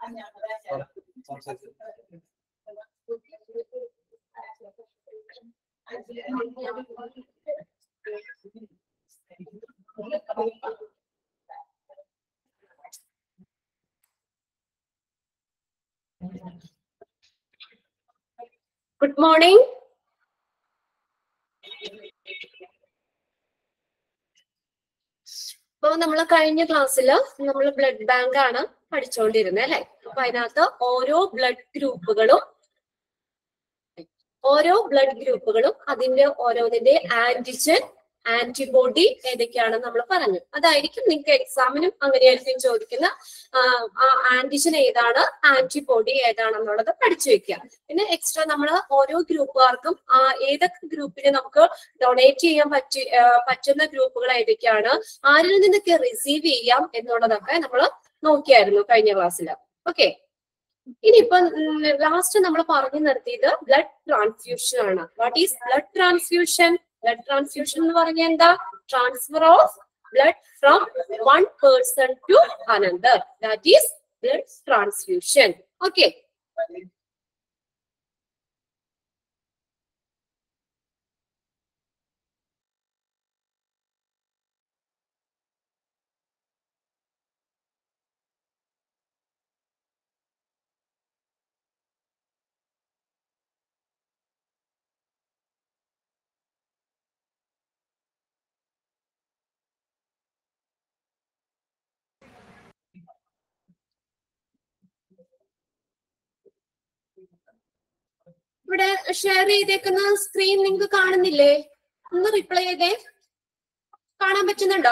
Good morning അപ്പൊ നമ്മൾ കഴിഞ്ഞ ക്ലാസ്സിൽ നമ്മൾ ബ്ലഡ് ബാങ്ക് ആണ് പഠിച്ചുകൊണ്ടിരുന്നത് അല്ലെ അപ്പൊ അതിനകത്ത് ഓരോ ബ്ലഡ് ഗ്രൂപ്പുകളും ഓരോ ബ്ലഡ് ഗ്രൂപ്പുകളും അതിന്റെ ഓരോന്നിന്റെ ആന്റിജൻ ആന്റിബോഡി ഏതൊക്കെയാണെന്ന് നമ്മൾ പറഞ്ഞു അതായിരിക്കും നിങ്ങൾക്ക് എക്സാമിനും അങ്ങനെയായിരിക്കും ചോദിക്കുന്ന ആ ആന്റിജൻ ഏതാണ് ആന്റിബോഡി ഏതാണെന്നുള്ളത് പഠിച്ചു വെക്കുക പിന്നെ എക്സ്ട്രാ നമ്മൾ ഓരോ ഗ്രൂപ്പുകാർക്കും ആ ഏതൊക്കെ ഗ്രൂപ്പിന് നമുക്ക് ഡൊണേറ്റ് ചെയ്യാൻ പറ്റി ആ, പറ്റുന്ന ഗ്രൂപ്പുകൾ ഏതൊക്കെയാണ് ആരിൽ നിന്നൊക്കെ റിസീവ് ചെയ്യാം എന്നുള്ളതൊക്കെ നമ്മൾ നോക്കിയായിരുന്നു കഴിഞ്ഞ ക്ലാസ്സിൽ ഓക്കെ ഇനിയിപ്പം ലാസ്റ്റ് നമ്മൾ പറഞ്ഞു നിർത്തിയത് ബ്ലഡ് ട്രാൻസ്ഫ്യൂഷൻ ആണ് what is blood transfusion blood transfusion എന്ന് പറഞ്ഞാൽ എന്താ transfer of blood from one person to another that is blood transfusion okay ഇവിടെ ഷെയർ ചെയ്തേക്കുന്ന സ്ക്രീൻ നിങ്ങൾക്ക് കാണുന്നില്ലേ ഒന്ന് റിപ്ലൈ ചെയ്തേ കാണാൻ പറ്റുന്നുണ്ടോ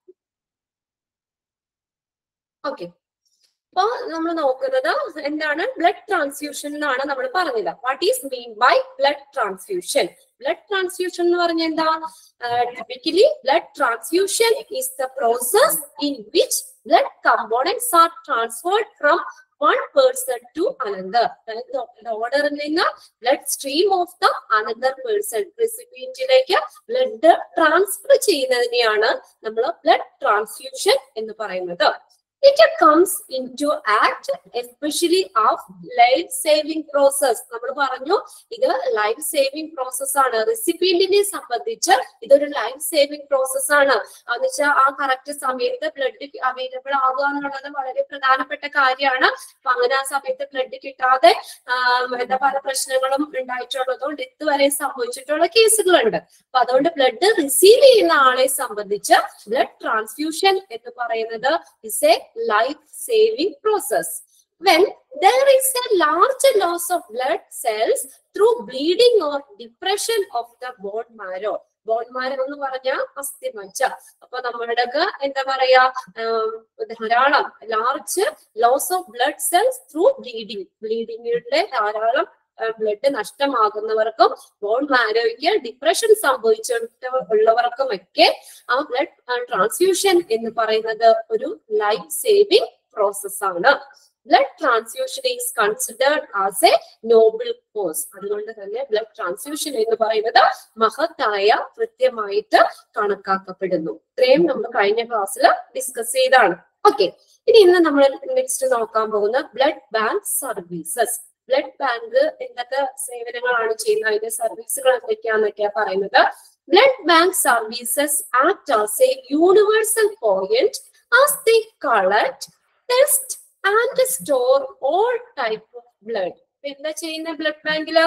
ഓക്കെ അപ്പൊ നമ്മൾ നോക്കുന്നത് എന്താണ് ബ്ലഡ് ട്രാൻസ്ഫ്യൂഷൻ എന്നാണ് നമ്മൾ പറഞ്ഞത് what is mean by blood transfusion blood transfusion എന്ന് പറഞ്ഞാൽ എന്താ typically blood transfusion is the process in which blood components are transferred from one person to another അതായത് the order നിന്ന് blood stream of the another person റെസിപ്പിയന്റിലേക്ക് blood transfer ചെയ്യുന്നതിനെയാണ് നമ്മൾ blood transfusion എന്ന് പറയുന്നത് it comes in to act especially of life saving process നമ്മൾ പറഞ്ഞു ഇത് ലൈഫ് സേവിംഗ് പ്രോസസ് ആണ് റെസിപ്പിയന്റിനെ സംബന്ധിച്ച് ഇതൊരു ലൈഫ് സേവിംഗ് പ്രോസസ് ആണ് എന്ന് വെച്ചാൽ ആ കറക്റ്റ് സമയത്ത് ബ്ലഡ് അവൈലബിൾ ആകുക എന്നുള്ളത് വളരെ പ്രധാനപ്പെട്ട കാര്യമാണ് അപ്പൊ അങ്ങനെ ആ സമയത്ത് ബ്ലഡ് കിട്ടാതെ ആം, എന്താ പല പ്രശ്നങ്ങളും ഉണ്ടായിട്ടുള്ളതും ഡെത്ത് വരെ സംഭവിച്ചിട്ടുള്ള കേസുകളുണ്ട് അപ്പൊ അതുകൊണ്ട് ബ്ലഡ് റിസീവ് ചെയ്യുന്ന ആളെ സംബന്ധിച്ച് ബ്ലഡ് ട്രാൻസ്ഫ്യൂഷൻ എന്ന് പറയുന്നത് is a life saving process when there is a large loss of blood cells through bleeding or depression of the bone marrow bone marrow എന്ന് പറഞ്ഞാൽ അസ്ഥിമജ്ജ അപ്പൊ നമ്മളുടെ എന്താ പറയാ ആം, ധാരാളം large loss of blood cells through bleeding ബ്ലീഡിങ്ങിന്റെ ധാരാളം ബ്ലഡ് നഷ്ടമാകുന്നവർക്കും ബോൺ മാരോയ്ക്ക് ഡിപ്രഷൻ സംഭവിച്ചിട്ട് ഉള്ളവർക്കും ഒക്കെ ആ ബ്ലഡ് ട്രാൻസ്ഫ്യൂഷൻ എന്ന് പറയുന്നത് ഒരു ലൈഫ് സേവിംഗ് പ്രോസസ് ആണ് blood transfusion is considered as a noble cause അതുകൊണ്ട് തന്നെ ബ്ലഡ് ട്രാൻസ്ഫ്യൂഷൻ എന്ന് പറയുന്നത് മഹത്തായ കൃത്യമായിട്ട് കണക്കാക്കപ്പെടുന്നു ഇത്രയും നമ്മൾ കഴിഞ്ഞ ക്ലാസ്സിൽ ഡിസ്കസ് ചെയ്താണ് ഓക്കെ ഇനി ഇന്ന് നമ്മൾ നെക്സ്റ്റ് നോക്കാൻ പോകുന്ന blood bank services blood bank എന്തൊക്കെ സേവനങ്ങളാണ് ചെയ്യുന്നത് അതിന്റെ സർവീസുകൾ എന്തൊക്കെയാന്നൊക്കെയാ പറയുന്നത് blood bank services act as a universal point as the collect test and store all type of blood എന്താ ചെയ്യുന്ന ബ്ലഡ് ബാങ്കില്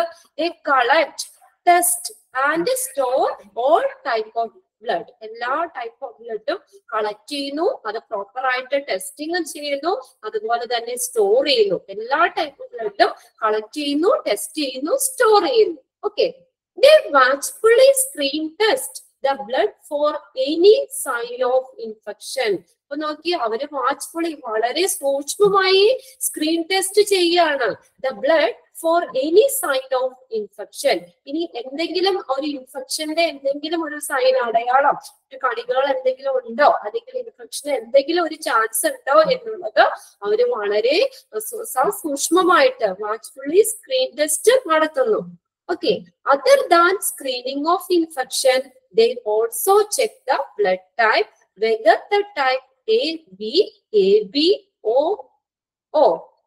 collect test and store all type of blood എല്ലാ ടൈപ്പ് ഓഫ് ബ്ലഡും കളക്ട് ചെയ്യുന്നു അത് പ്രോപ്പർ ആയിട്ട് testing ചെയ്യുന്നു അതുപോലെ തന്നെ സ്റ്റോർ ചെയ്യുന്നു എല്ലാ ടൈപ്പ് ഓഫ് ബ്ലഡും കളക്ട് ചെയ്യുന്നു ടെസ്റ്റ് ചെയ്യുന്നു സ്റ്റോർ ചെയ്യുന്നു okay they watchfully screen test the blood for any sign of infection അപ്പൊ നോക്കി അവര് വാച്ച്ഫുള്ളി വളരെ സൂക്ഷ്മമായി സ്ക്രീൻ ടെസ്റ്റ് ചെയ്യാണ് the blood for any sign of infection ഇനി എന്തെങ്കിലും ഒരു ഇൻഫെക്ഷന്റെ എന്തെങ്കിലും ഒരു സൈൻ അടയാളം ഒരു കണികൾ എന്തെങ്കിലും ഉണ്ടോ അല്ലെങ്കിൽ ഇൻഫെക്ഷൻ എന്തെങ്കിലും ഒരു ചാൻസ് ഉണ്ടോ എന്നുള്ളത് അവര് വളരെ സു- സസൂക്ഷ്മമായിട്ട് വാച്ച്ഫുള്ളി സ്ക്രീൻ ടെസ്റ്റ് നടത്തുന്നു Okay, other than screening of infection, they also check the blood type, whether the type A, B, A, B, O, O.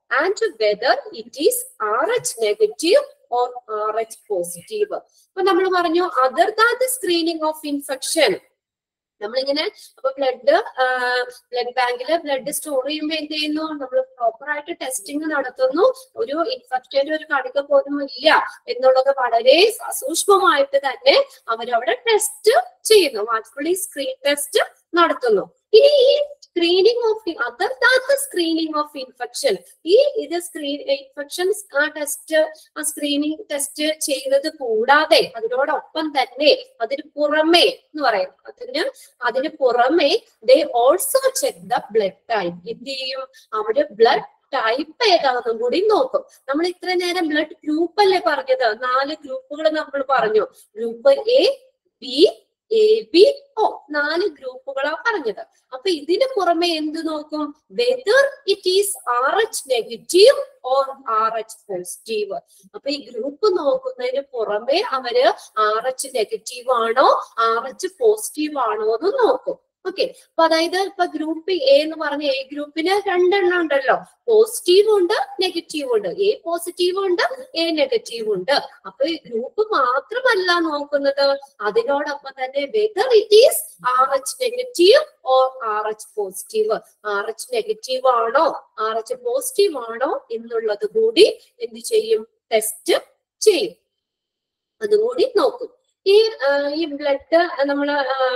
And whether it is R H negative or R H positive അപ്പൊ നമ്മൾ പറഞ്ഞു other than the screening of infection നമ്മളിങ്ങനെ അപ്പൊ blood blood ബാങ്കിൽ blood store ചെയ്യുമ്പോൾ എന്ത് ചെയ്യുന്നു നമ്മൾ പ്രോപ്പർ ആയിട്ട് ടെസ്റ്റിംഗ് നടത്തുന്നു ഒരു ഇൻഫെക്ഷന്റെ ഒരു കണിക പോലും ഇല്ല എന്നുള്ളത് വളരെ സൂക്ഷ്മമായിട്ട് തന്നെ അവരവിടെ ടെസ്റ്റ് ചെയ്യുന്നു വാസ്കുലി സ്ക്രീൻ ടെസ്റ്റ് നടത്തുന്നു ഇനി ഈ screening of other than the screening of infection ഈ ഇത് സ്ക്രീൻ ഇൻഫെക്ഷൻസ് ആ ടെസ്റ്റ് ആ സ്ക്രീനിങ് ടെസ്റ്റ് ചെയ്യുന്നത് കൂടാതെ അതിനോടൊപ്പം തന്നെ അതിന് പുറമെ എന്ന് പറയും അതിന് അതിന് പുറമെ they also check the blood type എന്ത് ചെയ്യും അവര് ബ്ലഡ് ടൈപ്പ് ഏതാണെന്നും കൂടി നോക്കും നമ്മൾ ഇത്ര നേരം ബ്ലഡ് ഗ്രൂപ്പ് അല്ലേ പറഞ്ഞത് നാല് ഗ്രൂപ്പുകൾ നമ്മൾ പറഞ്ഞു group A B A B O നാല് ഗ്രൂപ്പുകളാ പറഞ്ഞത് അപ്പൊ ഇതിന് പുറമെ എന്ത് നോക്കും whether it is R H negative or R H positive അപ്പൊ ഈ ഗ്രൂപ്പ് നോക്കുന്നതിന് പുറമെ അവര് ആർ എച്ച് നെഗറ്റീവ് ആണോ ആർ എച്ച് പോസിറ്റീവ് ആണോ എന്ന് നോക്കും ഓക്കെ അപ്പൊ അതായത് ഇപ്പൊ ഗ്രൂപ്പ് എ എന്ന് പറഞ്ഞ എ ഗ്രൂപ്പിന് രണ്ടെണ്ണം ഉണ്ടല്ലോ പോസിറ്റീവ് ഉണ്ട് നെഗറ്റീവ് ഉണ്ട് എ പോസിറ്റീവ് ഉണ്ട് എ നെഗറ്റീവ് ഉണ്ട് അപ്പൊ ഈ ഗ്രൂപ്പ് മാത്രമല്ല നോക്കുന്നത് അതിനോടൊപ്പം തന്നെ whether it is R H negative or R H positive R H negative ആണോ ആർ എച്ച് പോസിറ്റീവ് ആണോ എന്നുള്ളത് കൂടി എന്ത് ചെയ്യും ടെസ്റ്റ് ചെയ്യും അതുകൂടി നോക്കും ഈ ആ, ഈ ബ്ലഡ് നമ്മൾ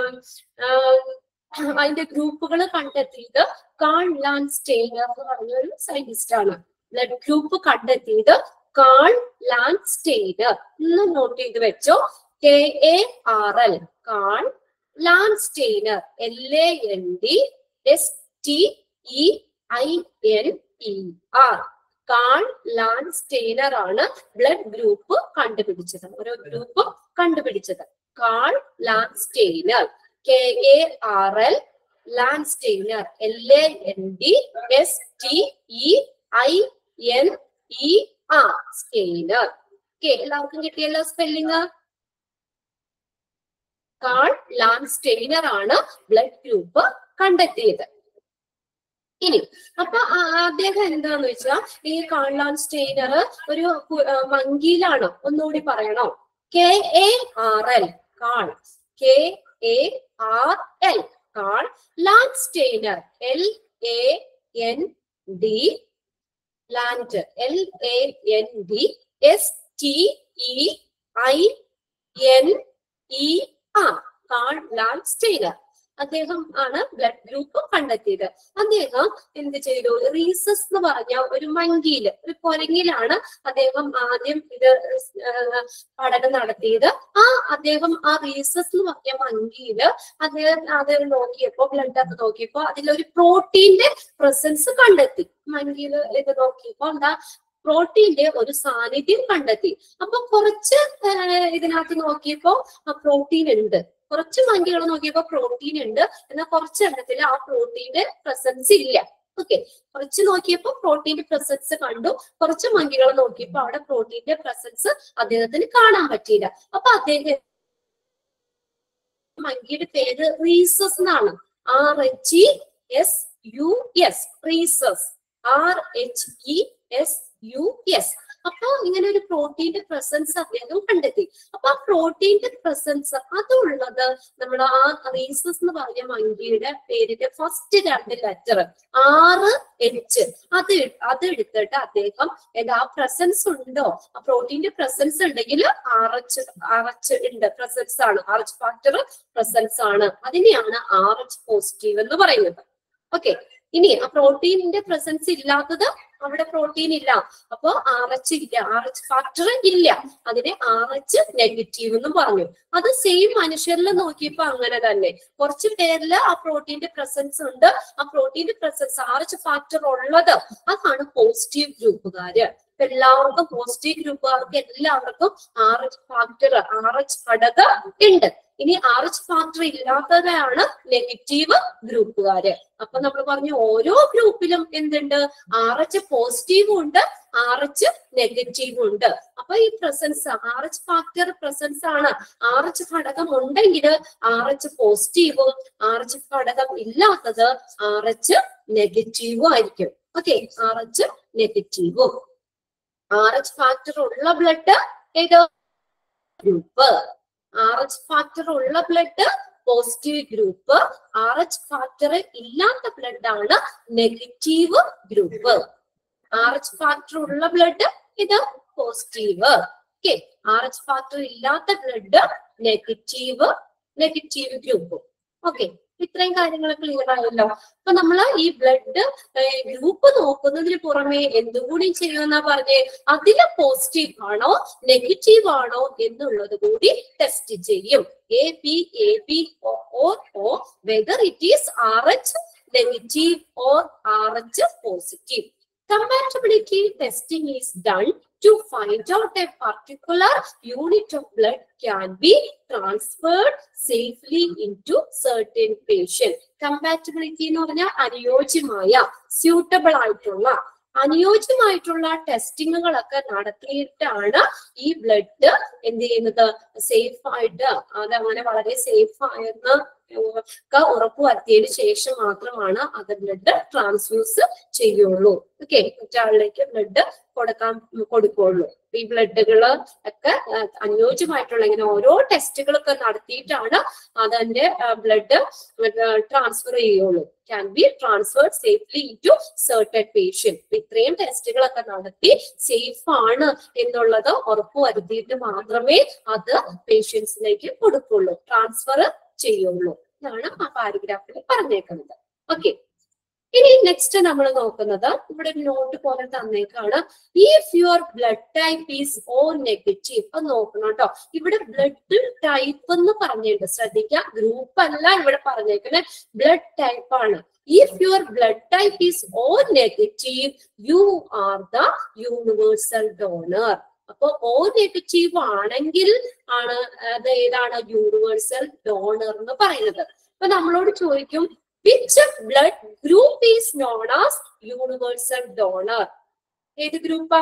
അതിന്റെ ഗ്രൂപ്പുകൾ കണ്ടെത്തിയത് കാൾ ലാൻ സ്റ്റെയ്നർ എന്ന് പറഞ്ഞ ഒരു സയന്റിസ്റ്റ് ആണ് ബ്ലഡ് ഗ്രൂപ്പ് കണ്ടെത്തിയത് കാൾ ലാൻ സ്റ്റെയ്നർ ഒന്ന് നോട്ട് ചെയ്ത് വെച്ചോ K A R L Karl Landsteiner L A N D S T E I N E R Karl Landsteiner ആണ് blood group കണ്ടുപിടിച്ചത് ഓരോ ഗ്രൂപ്പ് കണ്ടുപിടിച്ചത് Karl Landsteiner K A R L Landsteiner L A N D S T E I N E R Steiner okay എല്ലാവർക്കും കിട്ടിയല്ലോ spelling Karl Landsteiner ആണ് blood group കണ്ടെത്തിയത് ഇനി അപ്പൊ ആ- അദ്ദേഹം എന്താന്ന് വെച്ചാൽ ഈ കാൾലാൻ സ്റ്റെയ്നർ ഒരു കു- ആ, മങ്കിയിലാണോ ഒന്നുകൂടി പറയണോ K A R L Karl K A R L Karl Landsteiner L A N D land L A N D S T E I N E R Karl Landsteiner അദ്ദേഹം ആണ് blood group കണ്ടെത്തിയത് അദ്ദേഹം എന്ത് ചെയ്തു rhesus എന്ന് പറഞ്ഞ ഒരു മങ്കിയില് ഒരു കുരങ്ങിലാണ് അദ്ദേഹം ആദ്യം ഇത് ഏഹ് പഠനം നടത്തിയത് ആ അദ്ദേഹം ആ റീസസ് എന്ന് പറഞ്ഞ മങ്കിയില് അദ്ദേഹം അത് നോക്കിയപ്പോ ബ്ലഡ് ഒക്കെ നോക്കിയപ്പോ അതിലൊരു പ്രോട്ടീന്റെ പ്രസൻസ് കണ്ടെത്തി മങ്കിയില് ഇത് നോക്കിയപ്പോ എന്താ പ്രോട്ടീന്റെ ഒരു സാന്നിധ്യം കണ്ടെത്തി അപ്പൊ കുറച്ച് ഏഹ് ഇതിനകത്ത് നോക്കിയപ്പോ ആ പ്രോട്ടീൻ ഉണ്ട് കുറച്ച് മങ്കികൾ നോക്കിയപ്പോ പ്രോട്ടീൻ ഉണ്ട് എന്നാൽ കുറച്ച് എണ്ണത്തിൽ ആ പ്രോട്ടീന്റെ പ്രസൻസ് ഇല്ല ഓക്കെ കുറച്ച് നോക്കിയപ്പോ പ്രോട്ടീന്റെ പ്രസൻസ് കണ്ടു കുറച്ച് മങ്കികൾ നോക്കിയപ്പോ അവിടെ പ്രോട്ടീന്റെ പ്രസൻസ് അദ്ദേഹത്തിന് കാണാൻ പറ്റിയില്ല അപ്പൊ അദ്ദേഹം മങ്കിയുടെ പേര് റീസസ് എന്നാണ് R H E S U S Rhesus R H E S U S അപ്പൊ ഇങ്ങനെ ഒരു പ്രോട്ടീന്റെ പ്രസൻസ് അദ്ദേഹം കണ്ടെത്തി അപ്പൊ ആ പ്രോട്ടീന്റെ പ്രസൻസ് അതുള്ളത് നമ്മൾ ആ റീസസ് എന്ന് പറഞ്ഞ മങ്കിയുടെ പേരിന്റെ ഫസ്റ്റ് രണ്ട് ലെറ്റർ ആറ് എച്ച് അത് എ- അത് എടുത്തിട്ട് അദ്ദേഹം എന്താ ആ പ്രസൻസ് ഉണ്ടോ ആ പ്രോട്ടീന്റെ പ്രസൻസ് ഉണ്ടെങ്കിൽ ആർ എച്ച് ആർ എച്ച് ഉണ്ട് പ്രസൻസ് ആണ് ആർ എച്ച് ഫാക്ടർ പ്രസൻസ് ആണ് അതിനെയാണ് ആർ എച്ച് പോസിറ്റീവ് എന്ന് പറയുന്നത് ഓക്കെ ഇനി ആ പ്രോട്ടീനിന്റെ പ്രസൻസ് ഇല്ലാത്തത് അവിടെ പ്രോട്ടീൻ ഇല്ല അപ്പൊ ആർ എച്ച് ഇല്ല ആർ എച്ച് ഫാക്ടർ ഇല്ല അതിനെ ആർ എച്ച് നെഗറ്റീവ് എന്ന് പറഞ്ഞു അത് സെയിം മനുഷ്യരിൽ നോക്കിയപ്പോ അങ്ങനെ തന്നെ കുറച്ച് പേരില് ആ പ്രോട്ടീന്റെ പ്രസൻസ് ഉണ്ട് ആ പ്രോട്ടീന്റെ പ്രസൻസ് ആർ എച്ച് ഫാക്ടർ ഉള്ളത് അതാണ് പോസിറ്റീവ് ഗ്രൂപ്പുകാര് ഇപ്പൊ എല്ലാവർക്കും പോസിറ്റീവ് ഗ്രൂപ്പുകാർക്ക് എല്ലാവർക്കും R H factor R H ഘടകം ഉണ്ട് ഇനി ആർ എച്ച് ഫാക്ടർ ഇല്ലാത്തതാണ് നെഗറ്റീവ് ഗ്രൂപ്പുകാര് അപ്പൊ നമ്മൾ പറഞ്ഞു ഓരോ ഗ്രൂപ്പിലും എന്തുണ്ട് ആർ എച്ച് പോസിറ്റീവും ഉണ്ട് ആർ എച്ച് നെഗറ്റീവും ഉണ്ട് അപ്പൊ ഈ presence R H factor presence ആണ് ആർ എച്ച് ഘടകം ഉണ്ടെങ്കിൽ ആർ എച്ച് പോസിറ്റീവും ആർ എച്ച് ഘടകം ഇല്ലാത്തത് ആർ എച്ച് നെഗറ്റീവും ആയിരിക്കും ഓക്കെ ആർ എച്ച് നെഗറ്റീവും ആർ എച്ച് ഫാക്ടർ ഉള്ള ബ്ലഡ് ഏത് ഗ്രൂപ്പ് ആർ എച്ച് ഫാക്ടർ ഉള്ള blood positive group R H factor ഇല്ലാത്ത ബ്ലഡ് ആണ് negative group R H factor ഉള്ള ബ്ലഡ് ഇത് positive okay R H factor ഇല്ലാത്ത blood negative negative group okay ഇത്രയും കാര്യങ്ങൾ ക്ലിയർ ആയല്ലോ അപ്പൊ നമ്മൾ ഈ ബ്ലഡ് ഗ്രൂപ്പ് നോക്കുന്നതിന് പുറമെ എന്തുകൂടി ചെയ്യുമെന്നാ പറഞ്ഞേ അതില് പോസിറ്റീവ് ആണോ നെഗറ്റീവ് ആണോ എന്നുള്ളത് കൂടി ടെസ്റ്റ് ചെയ്യും A B A B or O whether it is R H negative or R H positive compatibility testing is done to find out a particular unit of blood can be transferred safely into certain patient. Compatibility എന്ന് പറഞ്ഞാൽ അനുയോജ്യമായ suitable ആയിട്ടുള്ള അനുയോജ്യമായിട്ടുള്ള ടെസ്റ്റിങ്ങുകളൊക്കെ നടത്തിയിട്ടാണ് ഈ blood എന്ത് ചെയ്യുന്നത് safe ആയിട്ട് അതങ്ങനെ വളരെ സേഫ് ആയെന്ന് ഒക്കെ ഉറപ്പുവരുത്തിയതിനു ശേഷം മാത്രമാണ് അത് ബ്ലഡ് ട്രാൻസ്ഫ്യൂസ് ചെയ്യുള്ളൂ ഓക്കെ മറ്റാളിലേക്ക് ബ്ലഡ് കൊടുക്കാൻ കൊടുക്കുള്ളൂ ഈ ബ്ലഡുകൾ ഒക്കെ ആ, അനുയോജ്യമായിട്ടുള്ള ഇങ്ങനെ ഓരോ ടെസ്റ്റുകളൊക്കെ നടത്തിയിട്ടാണ് അതിന്റെ ബ്ലഡ് ട്രാൻസ്ഫർ ചെയ്യുള്ളൂ can be transferred safely to certain patient ഇത്രയും ടെസ്റ്റുകളൊക്കെ നടത്തി സേഫ് ആണ് എന്നുള്ളത് ഉറപ്പുവരുത്തിയിട്ട് മാത്രമേ അത് പേഷ്യൻസിലേക്ക് കൊടുക്കുള്ളൂ ട്രാൻസ്ഫർ ചെയ്യുള്ളൂ ഇതാണ് ആ പാരഗ്രാഫിൽ പറഞ്ഞേക്കുന്നത് ഓക്കെ ഇനി നെക്സ്റ്റ് നമ്മൾ നോക്കുന്നത് ഇവിടെ ഒരു നോട്ട് പോലെ തന്നേക്കാണ് if your blood type is O negative അത് നോക്കണം കേട്ടോ ഇവിടെ ബ്ലഡ് ടൈപ്പ് എന്ന് പറഞ്ഞിട്ടുണ്ട് ശ്രദ്ധിക്കുക ഗ്രൂപ്പ് അല്ല ഇവിടെ പറഞ്ഞേക്കുന്നത് ബ്ലഡ് ടൈപ്പ് ആണ് if your blood type is O negative you are the universal donor അപ്പൊ ഓ നെഗറ്റീവ് ആണെങ്കിൽ ആണ് അത് ഏതാണ് യൂണിവേഴ്സൽ ഡോണർ എന്ന് പറയുന്നത് അപ്പൊ നമ്മളോട് ചോദിക്കും which blood group is known as universal donor ഏത് ഗ്രൂപ്പാ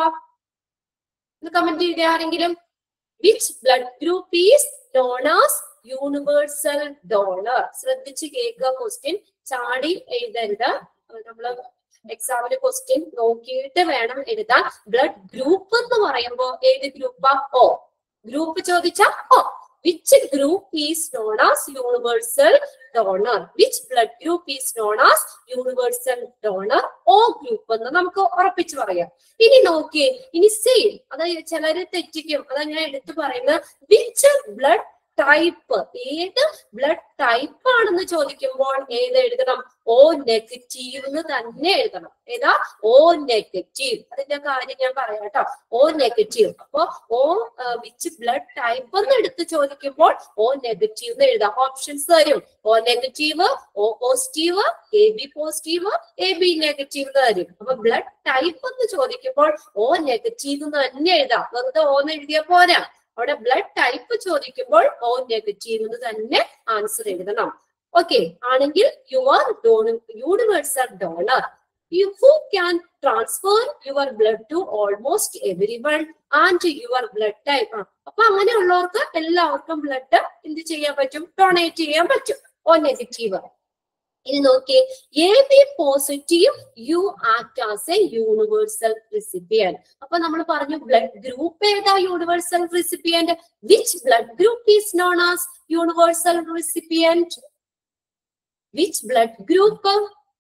ഒന്ന് കമന്റ് ചെയ്തേ ആരെങ്കിലും which blood group is known as universal donor ശ്രദ്ധിച്ച് കേൾക്കുക ക്വസ്റ്റ്യൻ ചാടി എഴുതരുത് നമ്മള് എക്സാമിന് ക്വസ്റ്റ്യൻ നോക്കിയിട്ട് വേണം എഴുതാൻ ബ്ലഡ് ഗ്രൂപ്പ് എന്ന് പറയുമ്പോ ഏത് ഗ്രൂപ്പാ ഓ ഗ്രൂപ്പ് ചോദിച്ചാ O which group is known as universal donor which blood group is known as universal donor O group എന്ന് നമുക്ക് ഉറപ്പിച്ച് പറയാം ഇനി നോക്കിയേ ഇനി സെയിം അതായത് ചിലര് തെറ്റിക്കും അതങ്ങനെ എടുത്തു പറയുന്നത് വിച്ച് ബ്ലഡ് ടൈപ്പ് ഏത് ബ്ലഡ് ടൈപ്പ് ആണെന്ന് ചോദിക്കുമ്പോൾ ഏത് എഴുതണം ഓ നെഗറ്റീവ് എന്ന് തന്നെ എഴുതണം ഏതാ ഓ നെഗറ്റീവ് അതിന്റെ കാര്യം ഞാൻ പറയാം കേട്ടോ ഓ നെഗറ്റീവ് അപ്പൊ ഓ വിച്ച് ബ്ലഡ് ടൈപ്പ് എന്ന് എടുത്ത് ചോദിക്കുമ്പോൾ ഓ നെഗറ്റീവ് എന്ന് എഴുതാം ഓപ്ഷൻസ് തരും O negative O positive A B positive A B negative തരും അപ്പൊ ബ്ലഡ് ടൈപ്പ് എന്ന് ചോദിക്കുമ്പോൾ ഓ നെഗറ്റീവ് എന്ന് തന്നെ എഴുതാം വെറുതെ ഓ എന്ന് എഴുതിയ പോരാ അവിടെ ബ്ലഡ് ടൈപ്പ് ചോദിക്കുമ്പോൾ ഓ നെഗറ്റീവ് എന്ന് തന്നെ ആൻസർ എഴുതണം ഓക്കെ ആണെങ്കിൽ you are universal donor you who can transfer your blood to almost every one and your blood type അപ്പൊ അങ്ങനെയുള്ളവർക്ക് എല്ലാവർക്കും ബ്ലഡ് എന്ത് ചെയ്യാൻ പറ്റും ഡൊണേറ്റ് ചെയ്യാൻ പറ്റും ഓ നെഗറ്റീവ് ഇനി നോക്കിയേ A B positive you act as a universal recipient അപ്പൊ നമ്മൾ പറഞ്ഞു ബ്ലഡ് ഗ്രൂപ്പ് ഏതാ universal recipient which blood group is known as universal recipient which blood group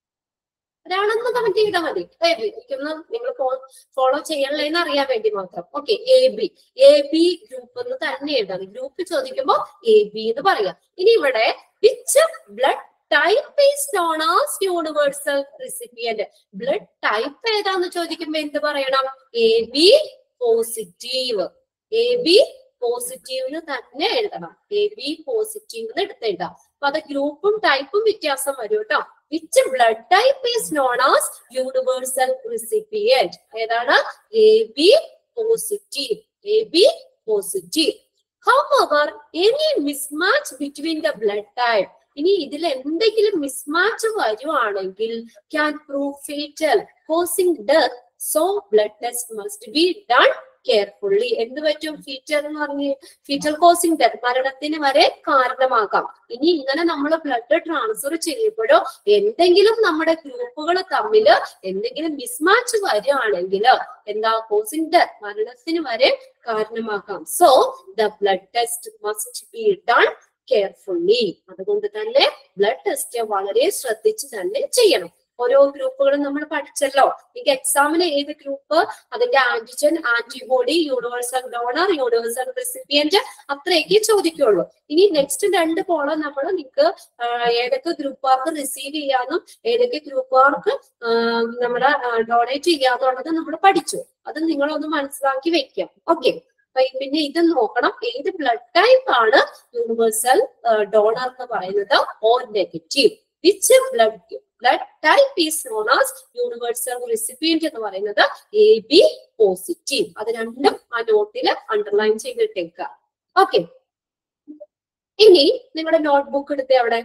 ഒരാളൊന്ന് കമന്റ് ചെയ്താൽ മതി എനിക്കൊന്ന് നിങ്ങൾ ഫോളോ ചെയ്യണല്ലേന്ന് അറിയാൻ വേണ്ടി മാത്രം okay A B A B group എന്ന് തന്നെ എഴുതാം ഗ്രൂപ്പ് ചോദിക്കുമ്പോൾ എ ബി എന്ന് പറയാം ഇനി ഇവിടെ which blood type is known as universal recipient blood type ഏതാന്ന് ചോദിക്കുമ്പോ എന്ത് പറയണം A B positive A B പോസിറ്റീവിന് തന്നെ എഴുതണം എ ബി പോസിറ്റീവ് എടുത്ത് എഴുതാം അപ്പൊ അത് ഗ്രൂപ്പും ടൈപ്പും വ്യത്യാസം വരും കേട്ടോ which blood type is known as universal recipient ഏതാണ് A B positive A B positive However, any mismatch between the blood type ഇനി ഇതിൽ എന്തെങ്കിലും മിസ്മാച്ച് വരുവാണെങ്കിൽ can prove fatal causing death so blood test must be done carefully എന്ത് പറ്റും feature എന്ന് പറഞ്ഞ് feature causing death മരണത്തിന് വരെ കാരണമാകാം ഇനി ഇങ്ങനെ നമ്മൾ ബ്ലഡ് ട്രാൻസ്ഫർ ചെയ്യുമ്പോഴോ എന്തെങ്കിലും നമ്മുടെ ഗ്രൂപ്പുകൾ തമ്മിൽ എന്തെങ്കിലും മിസ്മാച്ച് വരികയാണെങ്കിൽ എന്താ കോസിംഗ് ഡെത്ത് മരണത്തിന് വരെ കാരണമാകാം so the blood test must be done carefully അതുകൊണ്ട് തന്നെ ബ്ലഡ് ടെസ്റ്റ് വളരെ ശ്രദ്ധിച്ച് തന്നെ ചെയ്യണം ഓരോ ഗ്രൂപ്പുകളും നമ്മൾ പഠിച്ചല്ലോ എനിക്ക് എക്സാമിന് ഏത് ഗ്രൂപ്പ് അതിന്റെ antigen antibody universal donor universal recipient അത്രയൊക്കെ ചോദിക്കുള്ളൂ ഇനി നെക്സ്റ്റ് രണ്ട് കോളം നമ്മൾ നിങ്ങൾക്ക് ഏതൊക്കെ ഗ്രൂപ്പുകാർക്ക് റിസീവ് ചെയ്യാന്നും ഏതൊക്കെ ഗ്രൂപ്പുകാർക്ക് നമ്മൾ ഡൊണേറ്റ് ചെയ്യാന്നുള്ളത് നമ്മൾ പഠിച്ചു അത് നിങ്ങളൊന്ന് മനസ്സിലാക്കി വെക്കാം ഓക്കെ പിന്നെ ഇത് നോക്കണം ഏത് ബ്ലഡ് ടൈപ്പ് ആണ് യൂണിവേഴ്സൽ ഡോണർ എന്ന് പറയുന്നത് O negative which blood blood type is known as universal recipient എന്ന് പറയുന്നത് എ ബി പോസിറ്റീവ് അത് രണ്ടും ആ നോട്ടിൽ അണ്ടർലൈൻ ചെയ്തിട്ടേക്കുക ഓക്കെ ഇനി നിങ്ങളുടെ നോട്ട്ബുക്ക് എടുത്തേ അവിടെ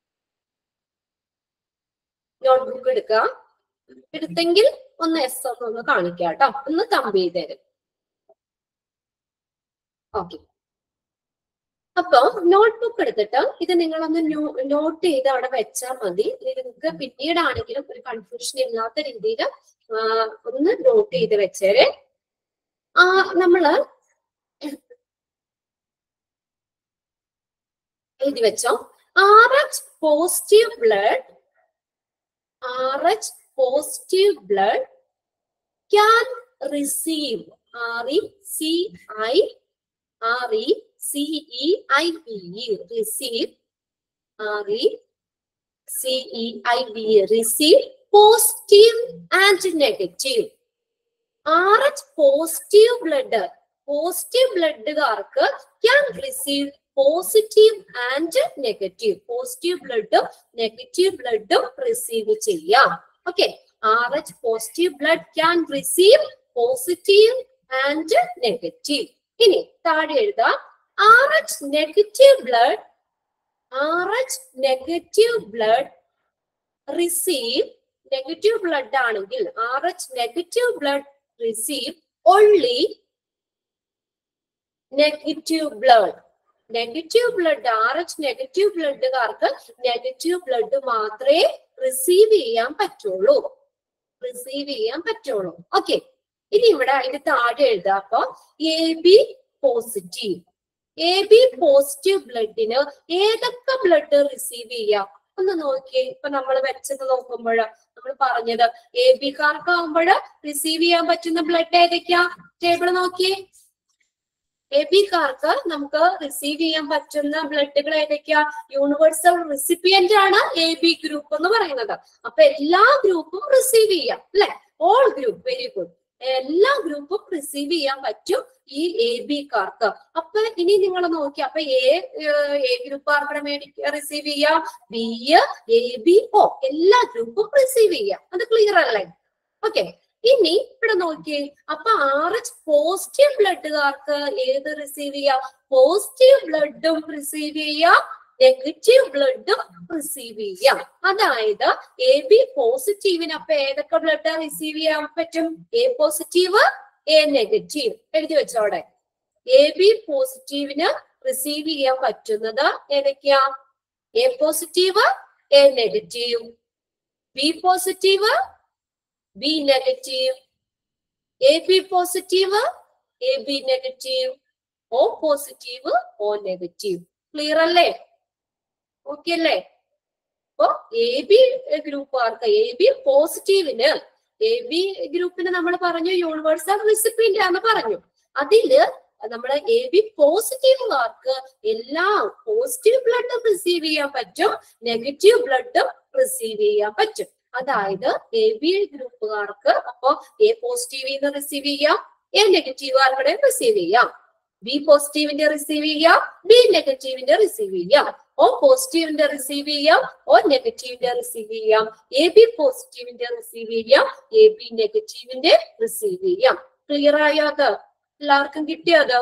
നോട്ട്ബുക്ക് എടുക്കുക എടുത്തെങ്കിൽ ഒന്ന് എസ് ഒന്ന് ഒന്ന് കാണിക്കുക കേട്ടോ ഒന്ന് തമ്പ് ചെയ്ത് തരും ഓക്കെ അപ്പൊ നോട്ട്ബുക്ക് എടുത്തിട്ട് ഇത് നിങ്ങളൊന്ന് നോട്ട് ചെയ്ത് അവിടെ വെച്ചാൽ മതി ഇത് നിങ്ങൾക്ക് പിന്നീടാണെങ്കിലും ഒരു കൺഫ്യൂഷൻ ഇല്ലാത്ത രീതിയിൽ ഒന്ന് നോട്ട് ചെയ്ത് വെച്ചേരെ ആ നമ്മള് എഴുതി വെച്ചോ R H positive blood R H positive blood can receive R E C I R E C E I V E receive R E C E I V E receive positive and negative R H positive blood positive ബ്ലഡുകാർക്ക് can receive positive and negative positive ബ്ലഡും negative ബ്ലഡും receive ചെയ്യാം okay R H positive blood can receive positive and negative ഇനി താഴെ എഴുതാം R H negative blood R H negative blood receive negative blood ആണെങ്കിൽ R H negative blood receive only negative blood negative blood R H negative ബ്ലഡുകാർക്ക് negative blood മാത്രമേ receive ചെയ്യാൻ പറ്റുള്ളൂ receive ചെയ്യാൻ പറ്റുള്ളൂ ഓക്കെ ഇനി ഇവിടെ അതിന്റെ താഴെ എഴുതാം അപ്പൊ A B positive A B positive ബ്ലഡിന് ഏതൊക്കെ ബ്ലഡ് റിസീവ് ചെയ്യാം ഒന്ന് നോക്കിയേ ഇപ്പൊ നമ്മൾ വെച്ചത് നോക്കുമ്പോൾ നമ്മൾ പറഞ്ഞത് എ ബി കാർക്കാവുമ്പോൾ റിസീവ് ചെയ്യാൻ പറ്റുന്ന ബ്ലഡ് ഏതൊക്കെയാ ടേബിൾ നോക്കിയേ എ ബി കാർക്ക് നമുക്ക് റിസീവ് ചെയ്യാൻ പറ്റുന്ന ബ്ലഡുകൾ ഏതൊക്കെയാ യൂണിവേഴ്സൽ റെസിപ്പിയന്റ് ആണ് എ ബി ഗ്രൂപ്പ് എന്ന് പറയുന്നത് അപ്പൊ എല്ലാ ഗ്രൂപ്പും റിസീവ് ചെയ്യാം അല്ലെ ഓൾ ഗ്രൂപ്പ് വെരി ഗുഡ് എല്ലാ ഗ്രൂപ്പും റിസീവ് ചെയ്യാൻ പറ്റും ഈ എ ബി കാർക്ക് അപ്പൊ ഇനി നിങ്ങൾ നോക്കി അപ്പൊ എ എ ഗ്രൂപ്പ് ആർക്കടെ മേടിക്ക റിസീവ് ചെയ്യാം ബി എ ബി ഒ എല്ലാ ഗ്രൂപ്പും റിസീവ് ചെയ്യാം അത് ക്ലിയർ അല്ലേ ഓക്കെ ഇനി ഇവിടെ നോക്കിയേ അപ്പൊ ആർ എച്ച് പോസിറ്റീവ് ബ്ലഡുകാർക്ക് ഏത് റിസീവ് ചെയ്യാം പോസിറ്റീവ് ബ്ലഡും റിസീവ് ചെയ്യാം നെഗറ്റീവ് ബ്ലഡും റിസീവ് ചെയ്യാം അതായത് എ ബി പോസിറ്റീവിന് അപ്പൊ ഏതൊക്കെ ബ്ലഡ് റിസീവ് ചെയ്യാൻ പറ്റും എ പോസിറ്റീവ് എ നെഗറ്റീവ് എഴുതി വെച്ചോടെ എ ബി പോസിറ്റീവിന് റിസീവ് ചെയ്യാൻ പറ്റുന്നത് ഏതൊക്കെയാ A positive A negative B positive B negative A B positive A B negative O positive O negative clear അല്ലേ ഓക്കെ അല്ലേ അപ്പൊ എ ബി ഗ്രൂപ്പുകാർക്ക് എ ബി പോസിറ്റീവിന് എ ബി ഗ്രൂപ്പിന് നമ്മൾ പറഞ്ഞു യൂണിവേഴ്സൽ റെസിപ്പിന്റ് ആണെന്ന് പറഞ്ഞു അതില് നമ്മുടെ എ ബി പോസിറ്റീവുകാർക്ക് എല്ലാം പോസിറ്റീവ് ബ്ലഡും റിസീവ് ചെയ്യാൻ പറ്റും നെഗറ്റീവ് ബ്ലഡും റിസീവ് ചെയ്യാൻ പറ്റും അതായത് എ ബി ഗ്രൂപ്പുകാർക്ക് അപ്പോ എ പോസിറ്റീവിന്ന് റിസീവ് ചെയ്യാം എ നെഗറ്റീവുകാരുടെ റിസീവ് ചെയ്യാം ബി പോസിറ്റീവിന്റെ റിസീവ് ചെയ്യാം ബി നെഗറ്റീവിന്റെ റിസീവ് ചെയ്യാം ഓ പോസിറ്റീവിന്റെ റിസീവ് ചെയ്യാം ഓ നെഗറ്റീവിന്റെ റിസീവ് ചെയ്യാം എ ബി പോസിറ്റീവിന്റെ റിസീവ് ചെയ്യാം എ ബി നെഗറ്റീവിന്റെ റിസീവ് ചെയ്യാം ക്ലിയർ ആയോ അത് എല്ലാവർക്കും കിട്ടിയോ അത്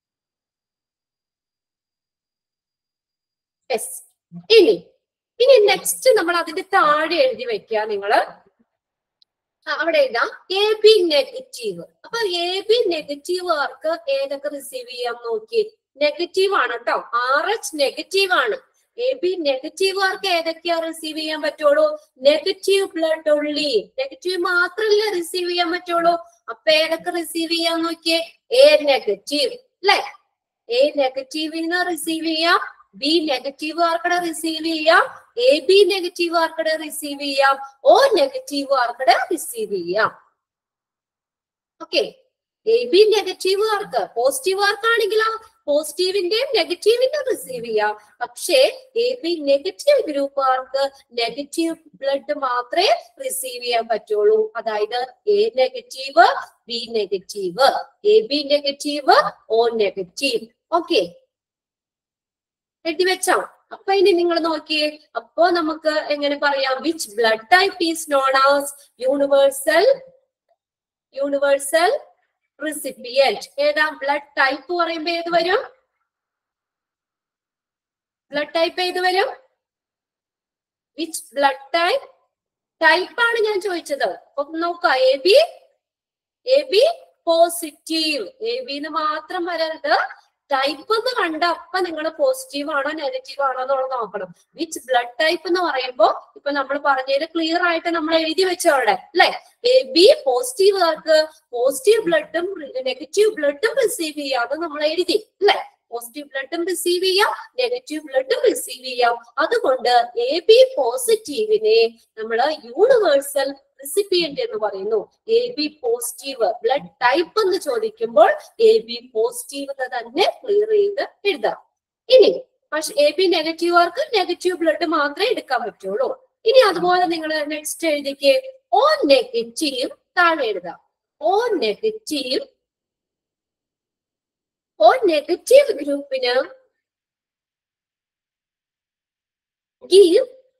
യെസ് ഇനി ഇനി നെക്സ്റ്റ് നമ്മൾ അതിന്റെ താഴെ എഴുതി വെക്കുക നിങ്ങള് ആ, അവിടെ എഴുതാം എ ബി നെഗറ്റീവ് അപ്പൊ എ ബി നെഗറ്റീവ് ആർക്ക് ഏതൊക്കെ റിസീവ് ചെയ്യാം നോക്കി നെഗറ്റീവ് ആണ് കേട്ടോ ആർ എച്ച് നെഗറ്റീവ് ആണ് എ ബി നെഗറ്റീവ് ആർക്ക് ഏതൊക്കെയാ റിസീവ് ചെയ്യാൻ പറ്റുള്ളൂ നെഗറ്റീവ് ബ്ലഡ് ഉള്ളി നെഗറ്റീവ് മാത്രമല്ല റിസീവ് ചെയ്യാൻ പറ്റുള്ളൂ അപ്പൊ ഏതൊക്കെ റിസീവ് ചെയ്യാൻ നോക്കിയേ എ നെഗറ്റീവ് അല്ലെ എ നെഗറ്റീവിന് റിസീവ് ചെയ്യാം ബി നെഗറ്റീവ് ആർക്കടെ റിസീവ് ചെയ്യാം എ ബി നെഗറ്റീവ് ആർക്കടെ റിസീവ് ചെയ്യാം ഓ നെഗറ്റീവ് ആർക്കടെ റിസീവ് ചെയ്യാം ഓക്കെ എ ബി നെഗറ്റീവ് ആർക്ക് പോസിറ്റീവ് ആർക്കാണെങ്കിലോ പോസിറ്റീവിന്റെയും നെഗറ്റീവിന്റെ റിസീവ് ചെയ്യാം പക്ഷേ എ ബി നെഗറ്റീവ് ഗ്രൂപ്പ് ആർക്ക് നെഗറ്റീവ് ബ്ലഡ് മാത്രമേ റിസീവ് ചെയ്യാൻ പറ്റുള്ളൂ അതായത് A negative B negative A B negative O negative okay എഴുതി വെച്ചോ അപ്പൊ ഇനി നിങ്ങൾ നോക്കിയേ അപ്പോ നമുക്ക് എങ്ങനെ പറയാം which blood type is known as universal universal recipient ഏതാ ബ്ലഡ് ടൈപ്പ് പറയുമ്പോ ഏത് വരും ബ്ലഡ് ടൈപ്പ് ഏത് വരും വിച്ച് ബ്ലഡ് ടൈപ്പ് ടൈപ്പ് ആണ് ഞാൻ ചോദിച്ചത് അപ്പൊ നോക്കാം A B A B positive A ബിന്ന് മാത്രം വരരുത് ടൈപ്പ് എന്ന് കണ്ട അപ്പൊ നിങ്ങൾ പോസിറ്റീവ് ആണോ നെഗറ്റീവ് ആണോ എന്നുള്ളത് നോക്കണം വിച്ച് ബ്ലഡ് ടൈപ്പ് എന്ന് പറയുമ്പോ ഇപ്പൊ നമ്മൾ പറഞ്ഞതിൽ ക്ലിയർ ആയിട്ട് നമ്മൾ എഴുതി വെച്ചോ അവിടെ അല്ലെ എ ബി പോസിറ്റീവ് ആർക്ക് പോസിറ്റീവ് ബ്ലഡും നെഗറ്റീവ് ബ്ലഡും റിസീവ് ചെയ്യാം അത് നമ്മൾ എഴുതി അല്ലെ പോസിറ്റീവ് ബ്ലഡും റിസീവ് ചെയ്യാം നെഗറ്റീവ് ബ്ലഡും റിസീവ് ചെയ്യാം അതുകൊണ്ട് എ ബി പോസിറ്റീവിനെ നമ്മൾ യൂണിവേഴ്സൽ റെസിപ്പിയന്റ് എന്ന് പറയുന്നു A B positive blood type എന്ന് ചോദിക്കുമ്പോൾ എ ബി പോസിറ്റീവ് എന്ന് തന്നെ ക്ലിയർ ചെയ്ത് എഴുതാം ഇനി പക്ഷെ എ ബി നെഗറ്റീവുകാർക്ക് നെഗറ്റീവ് ബ്ലഡ് മാത്രമേ എടുക്കാൻ പറ്റുള്ളൂ ഇനി അതുപോലെ നിങ്ങൾ നെക്സ്റ്റ് എഴുതിക്ക് ഓ നെഗറ്റീവ് താഴെ എഴുതാം ഓ നെഗറ്റീവ് ഓ നെഗറ്റീവ് ഗ്രൂപ്പിന് ഗീവ്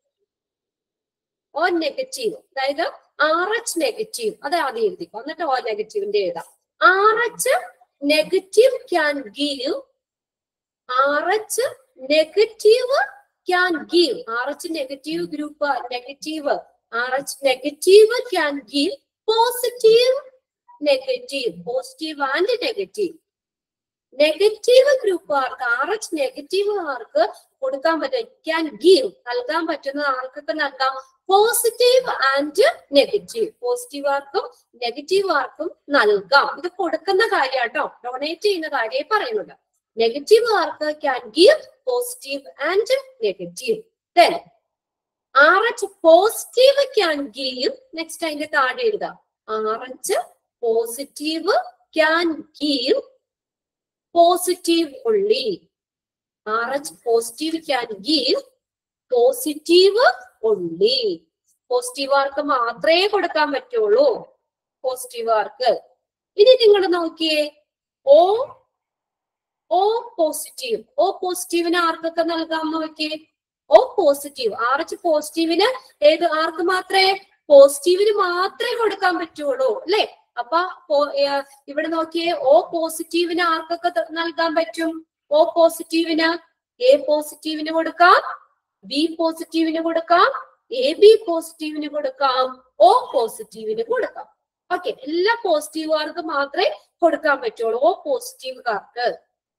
ഓ നെഗറ്റീവ് അതായത് ആർ എച്ച് നെഗറ്റീവ് അത് ആദ്യം എഴുതിക്കോ എന്നിട്ട് ഓ നെഗറ്റീവിന്റെ എഴുതാം R H negative can give R H negative can give R H negative group negative R H negative can give positive negative positive and negative negative ഗ്രൂപ്പുകാർക്ക് R H നെഗറ്റീവുകാർക്ക് കൊടുക്കാൻ പറ്റും ക്യാൻ ഗീവ് നൽകാൻ പറ്റുന്ന ആർക്കൊക്കെ നൽകാം പോസിറ്റീവ് ആൻഡ് നെഗറ്റീവ് പോസിറ്റീവ് ആർക്കും negative ആർക്കും നൽകാം ഇത് കൊടുക്കുന്ന കാര്യം കേട്ടോ ഡൊണേറ്റ് ചെയ്യുന്ന കാര്യം പറയുന്നത് നെഗറ്റീവ് ആർക്ക് can give positive and negative then R H positive can give next അതിന്റെ താഴെ എഴുതാം R H positive can give positive only R H positive can give positive only പോസിറ്റീവാർക്ക് മാത്രമേ കൊടുക്കാൻ പറ്റുള്ളൂ പോസിറ്റീവാർക്ക് ഇനി നിങ്ങൾ നോക്കിയേ ഓ ഓ പോസിറ്റീവ് ഓ പോസിറ്റീവിന് ആർക്കൊക്കെ നൽകാം നോക്കിയേ ഓ പോസിറ്റീവ് ആർ എച്ച് പോസിറ്റീവിന് ഏത് ആർക്ക് മാത്രമേ പോസിറ്റീവിന് മാത്രമേ കൊടുക്കാൻ പറ്റുള്ളൂ അല്ലെ അപ്പൊ പോ- ഏ, ഇവിടെ നോക്കിയേ ഓ പോസിറ്റീവിന് ആർക്കൊക്കെ ത- നൽകാൻ പറ്റും ഓ പോസിറ്റീവിന് എ പോസിറ്റീവിന് കൊടുക്കാം ബി പോസിറ്റീവിന് കൊടുക്കാം എ ബി പോസിറ്റീവിന് കൊടുക്കാം ഓ പോസിറ്റീവിന് കൊടുക്കാം ഓക്കെ എല്ലാ പോസിറ്റീവുകാർക്ക് മാത്രമേ കൊടുക്കാൻ പറ്റുള്ളൂ ഓ പോസിറ്റീവുകാർക്ക്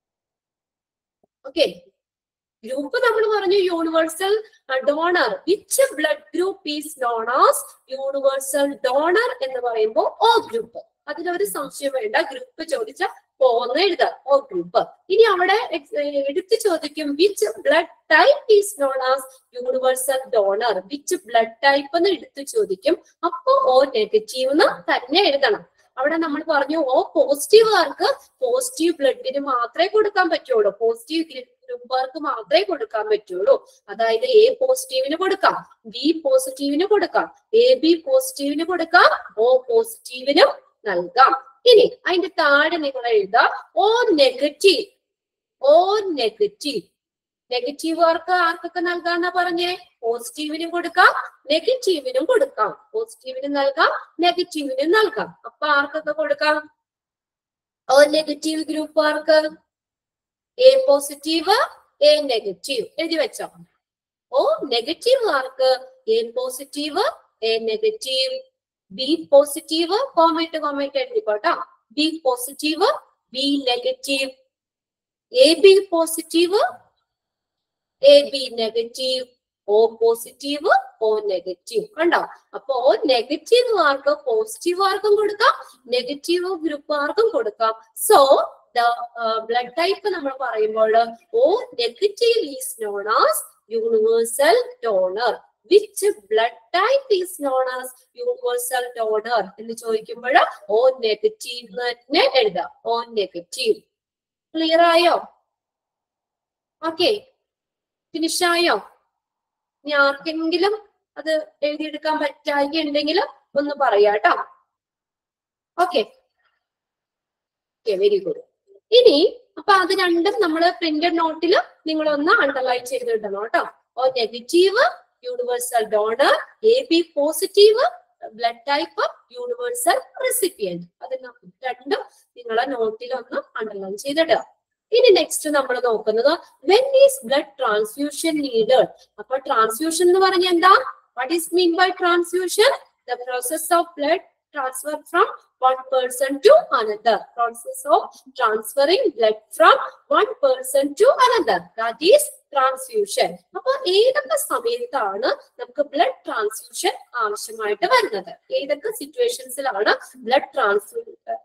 ഓക്കെ ഗ്രൂപ്പ് നമ്മൾ പറഞ്ഞു universal donor which blood group is known as universal donor എന്ന് പറയുമ്പോൾ ഓ ഗ്രൂപ്പ് അതിലൊരു സംശയം വേണ്ട ഗ്രൂപ്പ് ചോദിച്ച പോന്ന് എഴുതാം ഓ ഗ്രൂപ്പ് ഇനി അവിടെ ex- ഏർ എടുത്ത് ചോദിക്കും which blood type is known as universal donor which blood type എന്ന് എടുത്ത് ചോദിക്കും അപ്പൊ ഓ നെഗറ്റീവ് എന്ന് തന്നെ എഴുതണം അവിടെ നമ്മൾ പറഞ്ഞു ഓ പോസിറ്റീവുകാർക്ക് പോസിറ്റീവ് ബ്ലഡിന് മാത്രമേ കൊടുക്കാൻ പറ്റുള്ളൂ പോസിറ്റീവ് ഗ്രൂപ്പുകാർക്ക് മാത്രമേ കൊടുക്കാൻ പറ്റുള്ളൂ അതായത് എ പോസിറ്റീവിന് കൊടുക്കാം ബി പോസിറ്റീവിന് കൊടുക്കാം എ ബി പോസിറ്റീവിന് കൊടുക്കാം ഓ പോസിറ്റീവിനും നൽകാം ഇനി അതിന്റെ താഴെ നിങ്ങൾ എഴുതാം ഓ നെഗറ്റീവ് ഓ നെഗറ്റീവ് നെഗറ്റീവുകാർക്ക് ആർക്കൊക്കെ നൽകാന്നാ പറഞ്ഞേ പോസിറ്റീവിനും കൊടുക്കാം നെഗറ്റീവിനും കൊടുക്കാം പോസിറ്റീവിനും നൽകാം നെഗറ്റീവിനും നൽകാം അപ്പൊ ആർക്കൊക്കെ കൊടുക്കാം ഓ നെഗറ്റീവ് ഗ്രൂപ്പുകാർക്ക് എ പോസിറ്റീവ് എ നെഗറ്റീവ് എഴുതി വെച്ചോ ഓ നെഗറ്റീവുകാർക്ക് A positive A negative B positive കോമേറ്റ് കോമേറ്റ് എഴുതിക്കോട്ടോ B positive B negative A B positive A B negative O positive O negative കണ്ടോ അപ്പൊ ഓ നെഗറ്റീവ് ആർക്ക് പോസിറ്റീവ് ആർക്കും കൊടുക്കാം നെഗറ്റീവ് ഗ്രൂപ്പ് ആർക്കും കൊടുക്കാം സോ ദ ബ്ലഡ് ടൈപ്പ് നമ്മൾ പറയുമ്പോൾ O negative is known as universal donor which blood type is known as universal donor എന്ന് ചോദിക്കുമ്പോൾ ഓ നെഗറ്റീവ് തന്നെ എഴുതാം ഓ നെഗറ്റീവ് ക്ലിയർ ആയോ ഓക്കെ ഫിനിഷ് ആയോ ഇനി ആർക്കെങ്കിലും അത് എഴുതിയെടുക്കാൻ പറ്റായി ഉണ്ടെങ്കിൽ ഒന്ന് പറയാട്ടോ ഓക്കെ ഓക്കെ വെരി ഗുഡ് ഇനി അപ്പൊ അത് രണ്ടും നമ്മൾ പ്രിന്റഡ് നോട്ടിൽ നിങ്ങൾ ഒന്ന് അണ്ടർലൈൻ ചെയ്തിടണം കേട്ടോ O negative universal donor A B positive blood type universal recipient അത് രണ്ടും നിങ്ങളെ നോട്ടിൽ ഒന്ന് അണ്ടർലൈൻ ചെയ്തിടുക ഇനി നെക്സ്റ്റ് നമ്മൾ നോക്കുന്നത് when is blood transfusion needed അപ്പൊ ട്രാൻസ്ഫ്യൂഷൻ എന്ന് പറഞ്ഞ എന്താ what is mean by transfusion the process of blood transfer from one person to another process of transferring blood from one person to another that is transfusion അപ്പൊ ഏതൊക്കെ സമയത്താണ് നമുക്ക് blood transfusion ആവശ്യമായിട്ട് വരുന്നത് ഏതൊക്കെ സിറ്റുവേഷൻസിലാണ് ബ്ലഡ് ട്രാൻസ്ഫ്യൂ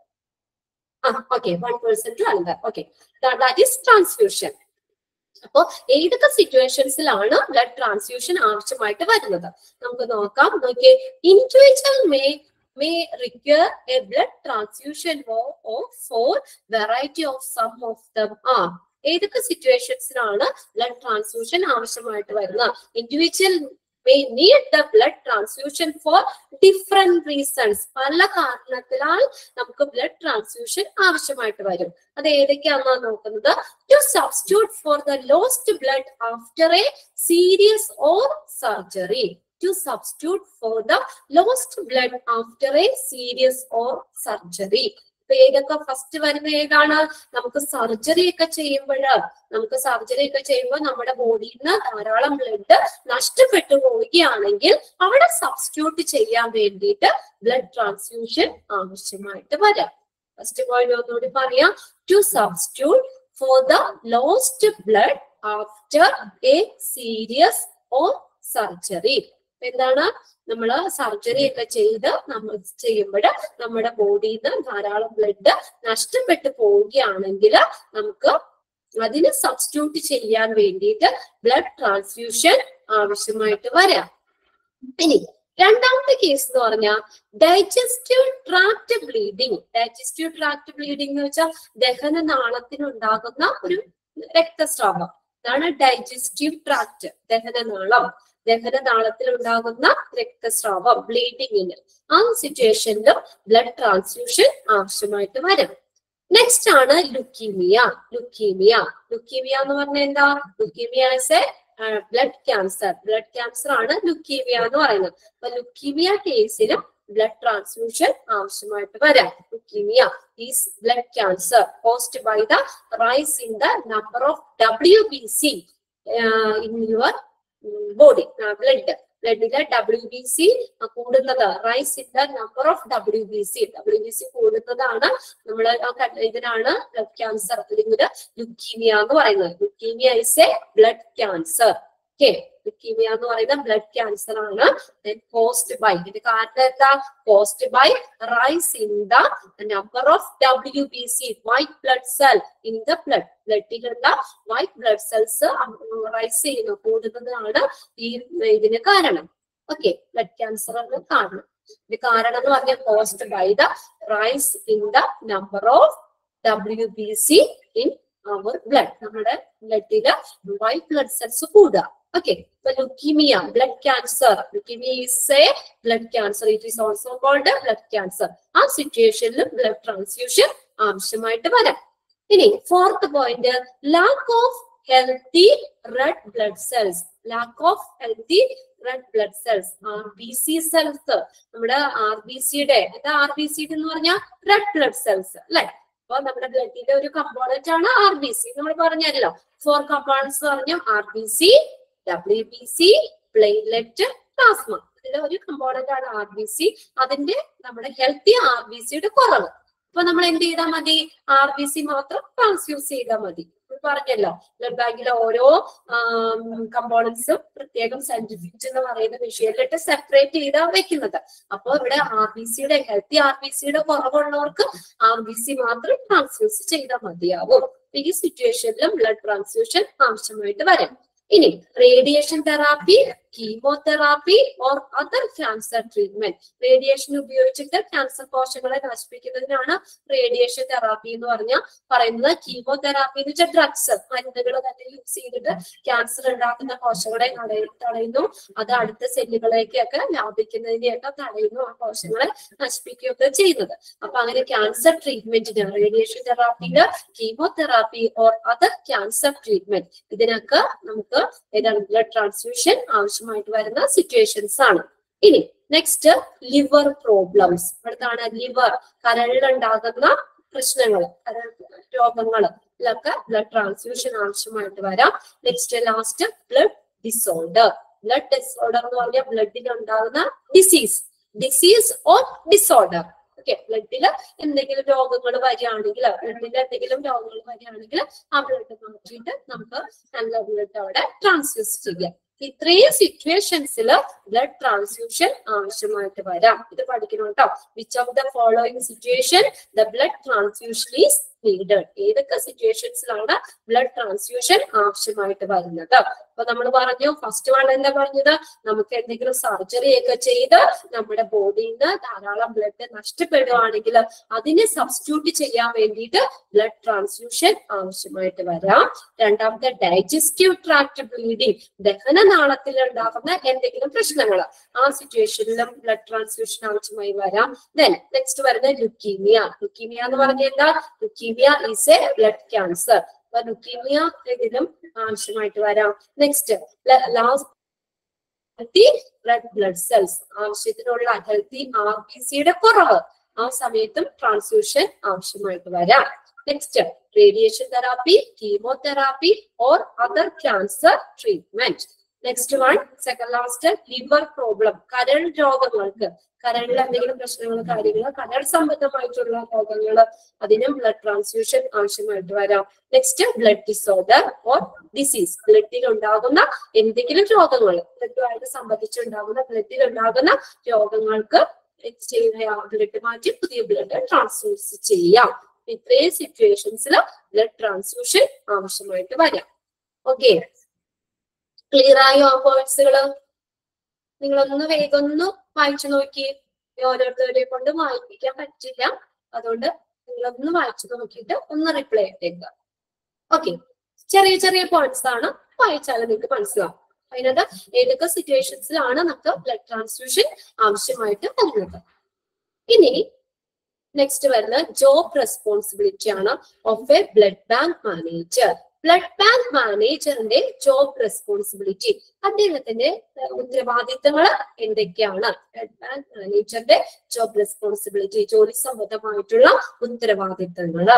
okay one person to another okay that is transfusion അപ്പോ ഏതൊക്കെ സിറ്റുവേഷൻസിലാണ് ബ്ലഡ് ട്രാൻസ്ഫ്യൂഷൻ ആവശ്യമായിട്ട് വരുന്നത് നമുക്ക് നോക്കാം നോക്കിയേ individual may may require a blood transfusion of, of for variety of some of them are ഏതൊക്കെ സിറ്റുവേഷൻസിലാണ് ബ്ലഡ് ട്രാൻസ്ഫ്യൂഷൻ ആവശ്യമായിട്ട് വരുന്നത് individual may need the blood transfusion for different reasons പല കാരണത്തിനാൽ നമുക്ക് ബ്ലഡ് ട്രാൻസ്ഫ്യൂഷൻ ആവശ്യമായിട്ട് വരും അത് ഏതൊക്കെയാണെന്നാ നോക്കുന്നത് to substitute for the lost blood after a serious or surgery to substitute for the lost blood after a serious or surgery ഇപ്പൊ ഏതൊക്കെ first വരുന്ന ഏതാണ് നമുക്ക് സർജറി ഒക്കെ ചെയ്യുമ്പോൾ നമുക്ക് സർജറി ഒക്കെ ചെയ്യുമ്പോൾ നമ്മുടെ ബോഡിയിൽ നിന്ന് ധാരാളം ബ്ലഡ് നഷ്ടപ്പെട്ടു പോവുകയാണെങ്കിൽ അവിടെ സബ്സ്റ്റിറ്റ്യൂട്ട് ചെയ്യാൻ വേണ്ടിയിട്ട് ബ്ലഡ് ട്രാൻസ്ഫ്യൂഷൻ ആവശ്യമായിട്ട് വരാം ഫസ്റ്റ് പോയിന്റ് ഒന്നുകൂടി പറയാം to substitute for the lost blood after a serious or surgery എന്താണ് നമ്മൾ സർജറി ഒക്കെ ചെയ്ത് നമ്മൾ ചെയ്യുമ്പോൾ നമ്മുടെ ബോഡിയിൽ നിന്ന് ധാരാളം ബ്ലഡ് നഷ്ടപ്പെട്ടു പോവുകയാണെങ്കിൽ നമുക്ക് അതിന് സബ്സ്റ്റിറ്റ്യൂട്ട് ചെയ്യാൻ വേണ്ടിയിട്ട് ബ്ലഡ് ട്രാൻസ്ഫ്യൂഷൻ ആവശ്യമായിട്ട് വരാം ഇനി രണ്ടാമത്തെ കേസ് എന്ന് പറഞ്ഞാൽ digestive tract bleeding digestive tract bleeding എന്ന് വെച്ചാൽ ദഹന നാളത്തിനുണ്ടാകുന്ന ഒരു രക്തസ്രാവം അതാണ് ഡൈജസ്റ്റീവ് ട്രാക്ട് ദഹനനാളം ദഹനനാളത്തിൽ ഉണ്ടാകുന്ന രക്തസ്രാവം ബ്ലീഡിങ്ങിന് ആ സിറ്റുവേഷനിലും ബ്ലഡ് ട്രാൻസ്ഫ്യൂഷൻ ആവശ്യമായിട്ട് വരും നെക്സ്റ്റ് ആണ് ലുക്കീമിയ ലുക്കീമിയ ലുക്കീമിയ എന്ന് പറഞ്ഞാൽ എന്താ leukaemia a blood cancer blood cancer ആണ് ലുക്കീമിയ എന്ന് പറയുന്നത് അപ്പൊ ലുക്കീമിയ കേസിലും ബ്ലഡ് ട്രാൻസ്ഫ്യൂഷൻ ആവശ്യമായിട്ട് വരാം leukaemia is blood cancer caused by the rise in the number of W B C in your body blood ബ്ലഡിലെ ഡബ്ല്യു ബി സി കൂടുന്നത് rise in the number of W B C W B C കൂടുന്നതാണ് നമ്മൾ ഇതിനാണ് blood cancer അല്ലെങ്കിൽ leukaemia എന്ന് പറയുന്നത് leukaemia is a blood cancer okay leukaemia എന്ന് പറയുന്ന ബ്ലഡ് ക്യാൻസർ ആണ് കോസ്റ്റ് ബൈ ഇതിന്റെ കാരണം എന്താ caused by rise in the number of W B C white blood cell in the blood ബ്ലഡിലുള്ള വൈറ്റ് ബ്ലഡ് സെൽസ് റൈസ് ചെയ്യുന്നു കൂടുന്നതാണ് ഈ ഇതിന് കാരണം ഓക്കെ ബ്ലഡ് ക്യാൻസറിന് കാരണം ഇത് കാരണം എന്ന് പറഞ്ഞാൽ caused by the rise in the number of W B C in our blood നമ്മുടെ ബ്ലഡില് വൈറ്റ് ബ്ലഡ് സെൽസ് കൂടുക okay leukaemia blood cancer leukaemia is a blood cancer it is also called blood cancer ആ സിറ്റുവേഷനിൽ blood transfusion ആവശ്യമായിട്ട് വരാം ഇനി fourth point lack of healthy red blood cells lack of healthy red blood cells R B C cells നമ്മുടെ R B സിയുടെ എന്താ R B C എന്ന് പറഞ്ഞാൽ റെഡ് ബ്ലഡ് സെൽസ് അല്ലെ അപ്പൊ നമ്മുടെ ബ്ലഡിന്റെ ഒരു കമ്പോണന്റ് ആണ് ആർ ബി സി നമ്മൾ പറഞ്ഞല്ലോ ഫോർ കമ്പോണൻസ് പറഞ്ഞു R B C W B C platelet plasma ഇത് ബ്ലഡിലെ ഒരു കമ്പോണന്റ് ആണ് ആർ ബി സി അതിന്റെ നമ്മുടെ ഹെൽത്തി ആർ ബി സിയുടെ കുറവ് അപ്പൊ നമ്മൾ എന്ത് ചെയ്താൽ മതി ആർ ബി സി മാത്രം ട്രാൻസ്ഫ്യൂസ് ചെയ്താൽ മതി ഇപ്പൊ പറഞ്ഞല്ലോ ബ്ലഡ് ബാങ്കിലെ ഓരോ കമ്പോണൻസും പ്രത്യേകം സെൻട്രിഫ്യൂജ് എന്ന് പറയുന്ന മെഷീനിലിട്ട് സെപ്പറേറ്റ് ചെയ്താ വെക്കുന്നത് അപ്പൊ ഇവിടെ ആർ ബി സിയുടെ ഹെൽത്തി ആർ ബി സിയുടെ കുറവുള്ളവർക്ക് ആർ ബി സി മാത്രം ട്രാൻസ്ഫ്യൂസ് ചെയ്താൽ മതിയാവും ഈ സിറ്റുവേഷനിലും ബ്ലഡ് ട്രാൻസ്ഫ്യൂഷൻ ആവശ്യമായിട്ട് വരും ഇനി radiation therapy chemotherapy or other cancer treatment radiation ഉപയോഗിച്ചിട്ട് ക്യാൻസർ കോശങ്ങളെ നശിപ്പിക്കുന്നതിനാണ് റേഡിയേഷൻ തെറാപ്പി എന്ന് പറഞ്ഞാൽ പറയുന്നത് കീമോതെറാപ്പി എന്ന് വെച്ചാൽ ഡ്രഗ്സ് മരുന്നുകൾ തന്നെ യൂസ് ചെയ്തിട്ട് ക്യാൻസർ ഉണ്ടാക്കുന്ന കോശങ്ങളെ തടയ- തടയുന്നു അത് അടുത്ത സെല്ലുകളേക്കൊക്കെ വ്യാപിക്കുന്നതിനെയൊക്കെ തടയുന്നു ആ കോശങ്ങളെ നശിപ്പിക്കുകയൊക്കെ ചെയ്യുന്നത് അപ്പൊ അങ്ങനെ ക്യാൻസർ ട്രീറ്റ്മെന്റിന് റേഡിയേഷൻ തെറാപ്പിയില് chemotherapy or other cancer treatment ഇതിനൊക്കെ നമുക്ക് ഏതാണ് ബ്ലഡ് ട്രാൻസ്ഫ്യൂഷൻ ആവശ്യമായിട്ട് വരുന്ന സിറ്റുവേഷൻസ് ആണ് ഇനി നെക്സ്റ്റ് ലിവർ പ്രോബ്ലംസ് അടുത്താണ് ലിവർ കരളിലുണ്ടാകുന്ന പ്രശ്നങ്ങൾ കരൾ രോഗങ്ങൾ ഇതിലൊക്കെ ബ്ലഡ് ട്രാൻസ്ഫ്യൂഷൻ ആവശ്യമായിട്ട് വരാം next last blood disorder blood disorder എന്ന് പറഞ്ഞാൽ ബ്ലഡിൽ ഉണ്ടാകുന്ന disease disease or disorder okay ബ്ലഡിൽ എന്തെങ്കിലും രോഗങ്ങൾ വരികയാണെങ്കിൽ ബ്ലഡിൽ എന്തെങ്കിലും രോഗങ്ങൾ വരികയാണെങ്കിൽ ആ ബ്ലഡ് മാറ്റിയിട്ട് നമുക്ക് നല്ല ബ്ലഡ് അവിടെ ട്രാൻസ്ഫ്യൂസ് ചെയ്യാം ഇത്രയും സിറ്റുവേഷൻസിൽ ബ്ലഡ് ട്രാൻസ്ഫ്യൂഷൻ ആവശ്യമായിട്ട് വരാം ഇത് പഠിക്കണം കേട്ടോ which of the following situation the blood transfusion is needed ഏതൊക്കെ സിറ്റുവേഷൻസിലാണ് ബ്ലഡ് ട്രാൻസ്ഫ്യൂഷൻ ആവശ്യമായിട്ട് വരുന്നത് അപ്പൊ നമ്മൾ പറഞ്ഞു ഫസ്റ്റ് വൺ എന്താ പറഞ്ഞത് നമുക്ക് എന്തെങ്കിലും സർജറി ഒക്കെ ചെയ്ത് നമ്മുടെ ബോഡിയിൽ നിന്ന് ധാരാളം ബ്ലഡ് നഷ്ടപ്പെടുകയാണെങ്കിൽ അതിനെ സബ്സ്റ്റിറ്റ്യൂട്ട് ചെയ്യാൻ വേണ്ടിയിട്ട് ബ്ലഡ് ട്രാൻസ്ഫ്യൂഷൻ ആവശ്യമായിട്ട് വരാം രണ്ടാമത്തെ ഡൈജസ്റ്റീവ് ട്രാക്ട് ബ്ലീഡിങ് ദഹനനാളത്തിൽ ഉണ്ടാകുന്ന എന്തെങ്കിലും പ്രശ്നങ്ങൾ ആ സിറ്റുവേഷനിലും ബ്ലഡ് ട്രാൻസ്ഫ്യൂഷൻ ആവശ്യമായി വരാം ദെൻ നെക്സ്റ്റ് വരുന്നത് ലുക്കീമിയ ലുക്കീമിയ എന്ന് പറഞ്ഞാൽ എന്താ leukaemia is a blood cancer അപ്പൊ ലുക്കീമിയ ഇതിലും ആവശ്യമായിട്ട് വരാം next last healthy red blood cells ആവശ്യത്തിനുള്ള ഹെൽത്തി ആർ ബി സിയുടെ കുറവ് ആ സമയത്തും ട്രാൻസ്ഫ്യൂഷൻ ആവശ്യമായിട്ട് വരാം next radiation therapy chemotherapy or other cancer treatment next one second last liver problem കരൾ രോഗങ്ങൾക്ക് കരളിൽ എന്തെങ്കിലും പ്രശ്നങ്ങൾ കാര്യങ്ങൾ കരൾ സംബന്ധമായിട്ടുള്ള രോഗങ്ങൾ അതിനും ബ്ലഡ് ട്രാൻസ്ഫ്യൂഷൻ ആവശ്യമായിട്ട് വരാം next blood disorder or disease ബ്ലഡിൽ ഉണ്ടാകുന്ന എന്തെങ്കിലും രോഗങ്ങൾ ബ്ലഡുമായിട്ട് സംബന്ധിച്ചുണ്ടാകുന്ന ബ്ലഡിൽ ഉണ്ടാകുന്ന രോഗങ്ങൾക്ക് ചെയ്യുന്ന ബ്ലഡ് മാറ്റി പുതിയ ബ്ലഡ് ട്രാൻസ്ഫ്യൂസ് ചെയ്യാം ഇത്രയും സിറ്റുവേഷൻസിൽ ബ്ലഡ് ട്രാൻസ്ഫ്യൂഷൻ ആവശ്യമായിട്ട് വരാം ഓക്കെ ക്ലിയർ ആയോ ആ പോയിന്റ്സുകൾ നിങ്ങളൊന്ന് വേഗം ഒന്ന് വായിച്ചു നോക്കി ഓരോരുത്തരെ കൊണ്ട് വായിപ്പിക്കാൻ പറ്റില്ല അതുകൊണ്ട് നിങ്ങളൊന്ന് വായിച്ചു നോക്കിയിട്ട് ഒന്ന് റിപ്ലൈ ഇട്ടേക്കുക ഓക്കെ ചെറിയ ചെറിയ പോയിന്റ്സ് ആണ് വായിച്ചാൽ നിങ്ങൾക്ക് മനസ്സിലാവും അതിനകത്ത് ഏതൊക്കെ സിറ്റുവേഷൻസിലാണ് നമുക്ക് ബ്ലഡ് ട്രാൻസ്ഫ്യൂഷൻ ആവശ്യമായിട്ട് വരുന്നത് ഇനി നെക്സ്റ്റ് വരുന്ന ജോബ് റെസ്പോൺസിബിലിറ്റി ആണ് of a blood bank manager blood bank മാനേജറിന്റെ ജോബ് റെസ്പോൺസിബിലിറ്റി അദ്ദേഹത്തിന്റെ ഏഹ്, ഉത്തരവാദിത്തങ്ങൾ എന്തൊക്കെയാണ് ബ്ലഡ് ബാങ്ക് മാനേജറിന്റെ ജോബ് റെസ്പോൺസിബിലിറ്റി ജോലി സംബന്ധമായിട്ടുള്ള ഉത്തരവാദിത്തങ്ങള്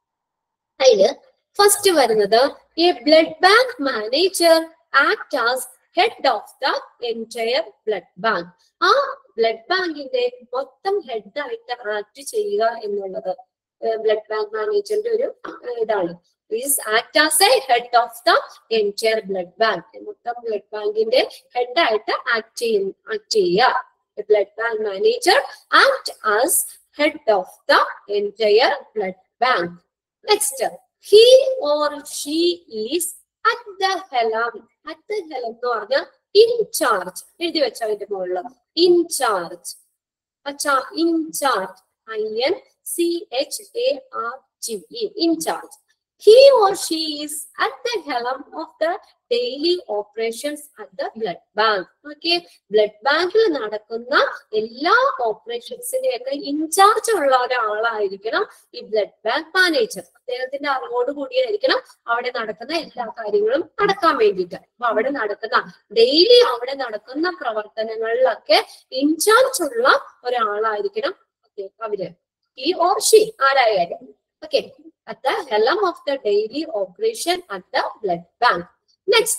അതില് ഫസ്റ്റ് വരുന്നത് A blood bank manager act as head of the entire blood bank ആ ബ്ലഡ് ബാങ്കിന്റെ മൊത്തം ഹെഡ് ആയിട്ട് ആക്ട് ചെയ്യുക എന്നുള്ളത് ബ്ലഡ് ബാങ്ക് മാനേജറിന്റെ ഒരു ഏഹ്, ഇതാണ് is act as a head of the entire blood bank മൊത്തം ബ്ലഡ് ബാങ്കിന്റെ ഹെഡ് ആയിട്ട് ആക്ട് ചെയ്യും ആക്ട് ചെയ്യുക blood bank manager act as head of the entire blood bank next he or she is at the helm at the helm എന്ന് പറഞ്ഞാൽ in charge എഴുതി വെച്ച അതിന്റെ മുകളിൽ ഇൻ ചാർജ് അച്ഛാ in charge I N C H A R G E in charge he or she is at the helm of the daily operations at the blood bank okay blood ബാങ്കിൽ നടക്കുന്ന എല്ലാ ഓപ്പറേഷൻസിന്റെയൊക്കെ in charge ഉള്ള ഒരാളായിരിക്കണം ഈ blood bank manager അദ്ദേഹത്തിന്റെ അറിവോട് കൂടിയായിരിക്കണം അവിടെ നടക്കുന്ന എല്ലാ കാര്യങ്ങളും നടക്കാൻ വേണ്ടിയിട്ട് അപ്പൊ അവിടെ നടക്കുന്ന ഡെയിലി അവിടെ നടക്കുന്ന പ്രവർത്തനങ്ങളിലൊക്കെ ഇൻചാർജ് ഉള്ള ഒരാളായിരിക്കണം okay, അവര് ഈ ഓർ ഷി ആരായാലും okay at the helm of the daily operation at the blood bank next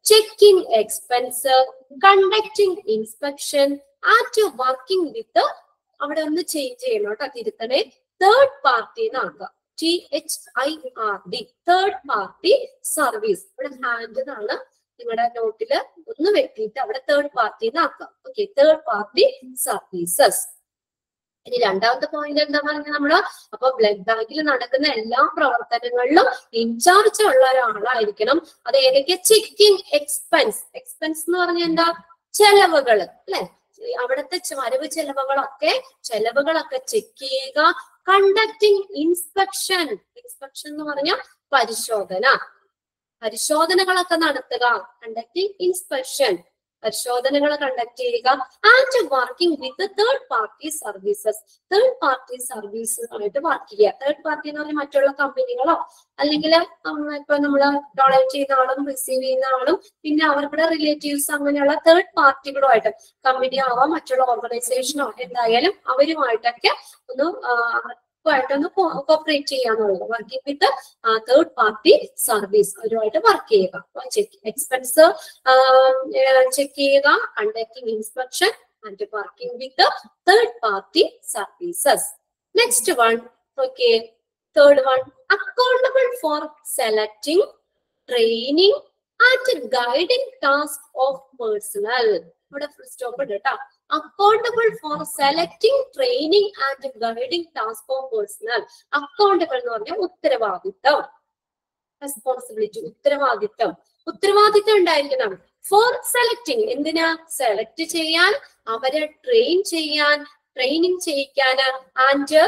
checking expense conducting inspection and working with അവിടെ ഒന്ന് ചേഞ്ച് ചെയ്യണം കേട്ടോ തിരുത്തണേ തേർഡ് പാർട്ടി എന്നാക്കുക T H I R D third party service ഇവിടെ hand എന്നാണ് നിങ്ങളുടെ നോട്ടില് ഒന്ന് വെട്ടിയിട്ട് അവിടെ തേർഡ് പാർട്ടി എന്നാക്കാം ഓക്കെ തേർഡ് പാർട്ടി സർവീസസ് ഇനി രണ്ടാമത്തെ പോയിന്റ് എന്താ പറഞ്ഞ നമ്മള് അപ്പൊ ബ്ലഡ് ബാങ്കിൽ നടക്കുന്ന എല്ലാ പ്രവർത്തനങ്ങളിലും ഇൻചാർജ് ഉള്ള ഒരാളായിരിക്കണം അത് ഏതൊക്കെ ചെക്കിംഗ് എക്സ്പെൻസ് എക്സ്പെൻസ് എന്ന് പറഞ്ഞാൽ എന്താ ചെലവുകൾ അല്ലെ അവിടുത്തെ ചെ- വരവ് ചെലവുകളൊക്കെ ചെലവുകളൊക്കെ ചെക്ക് ചെയ്യുക കണ്ടക്ടിങ് ഇൻസ്പെക്ഷൻ ഇൻസ്പെക്ഷൻ എന്ന് പറഞ്ഞാൽ പരിശോധന പരിശോധനകളൊക്കെ നടത്തുക കണ്ടക്ടിങ് ഇൻസ്പെക്ഷൻ പരിശോധനകൾ കണ്ടക്ട് ചെയ്യുക and working with third party services third party service ആയിട്ട് വർക്ക് ചെയ്യുക തേർഡ് പാർട്ടി എന്ന് പറഞ്ഞാൽ മറ്റുള്ള കമ്പനികളോ അല്ലെങ്കിൽ ഇപ്പൊ നമ്മൾ ഡൊണേറ്റ് ചെയ്യുന്ന ആളും റിസീവ് ചെയ്യുന്ന ആളും പിന്നെ അവരുടെ റിലേറ്റീവ്സ് അങ്ങനെയുള്ള തേർഡ് പാർട്ടികളുമായിട്ട് കമ്പനി ആവാം മറ്റുള്ള ഓർഗനൈസേഷനോ എന്തായാലും അവരുമായിട്ടൊക്കെ ഒന്ന് ആയിട്ടൊന്ന് കോപ്പറേറ്റ് ചെയ്യാന്നുള്ളത് working with third party service അവരുമായിട്ട് വർക്ക് ചെയ്യുക ചെക്ക് എക്സ്പെൻസ് ചെക്ക് ചെയ്യുക conducting inspection and working with third party services next one okay third one accountable for selecting training and guiding task of personnel ഇവിടെ full stop ഉണ്ട് കേട്ടോ accountable for selecting training and guiding task of personnel accountable എന്ന് പറഞ്ഞാൽ ഉത്തരവാദിത്തം responsibility ഉത്തരവാദിത്തം ഉത്തരവാദിത്തം ഉണ്ടായിരിക്കണം four selecting എന്തിനാ സെലക്ട് ചെയ്യാൻ അവരെ ട്രെയിൻ ചെയ്യാൻ ട്രെയിനിങ് ചെയ്യിക്കാൻ and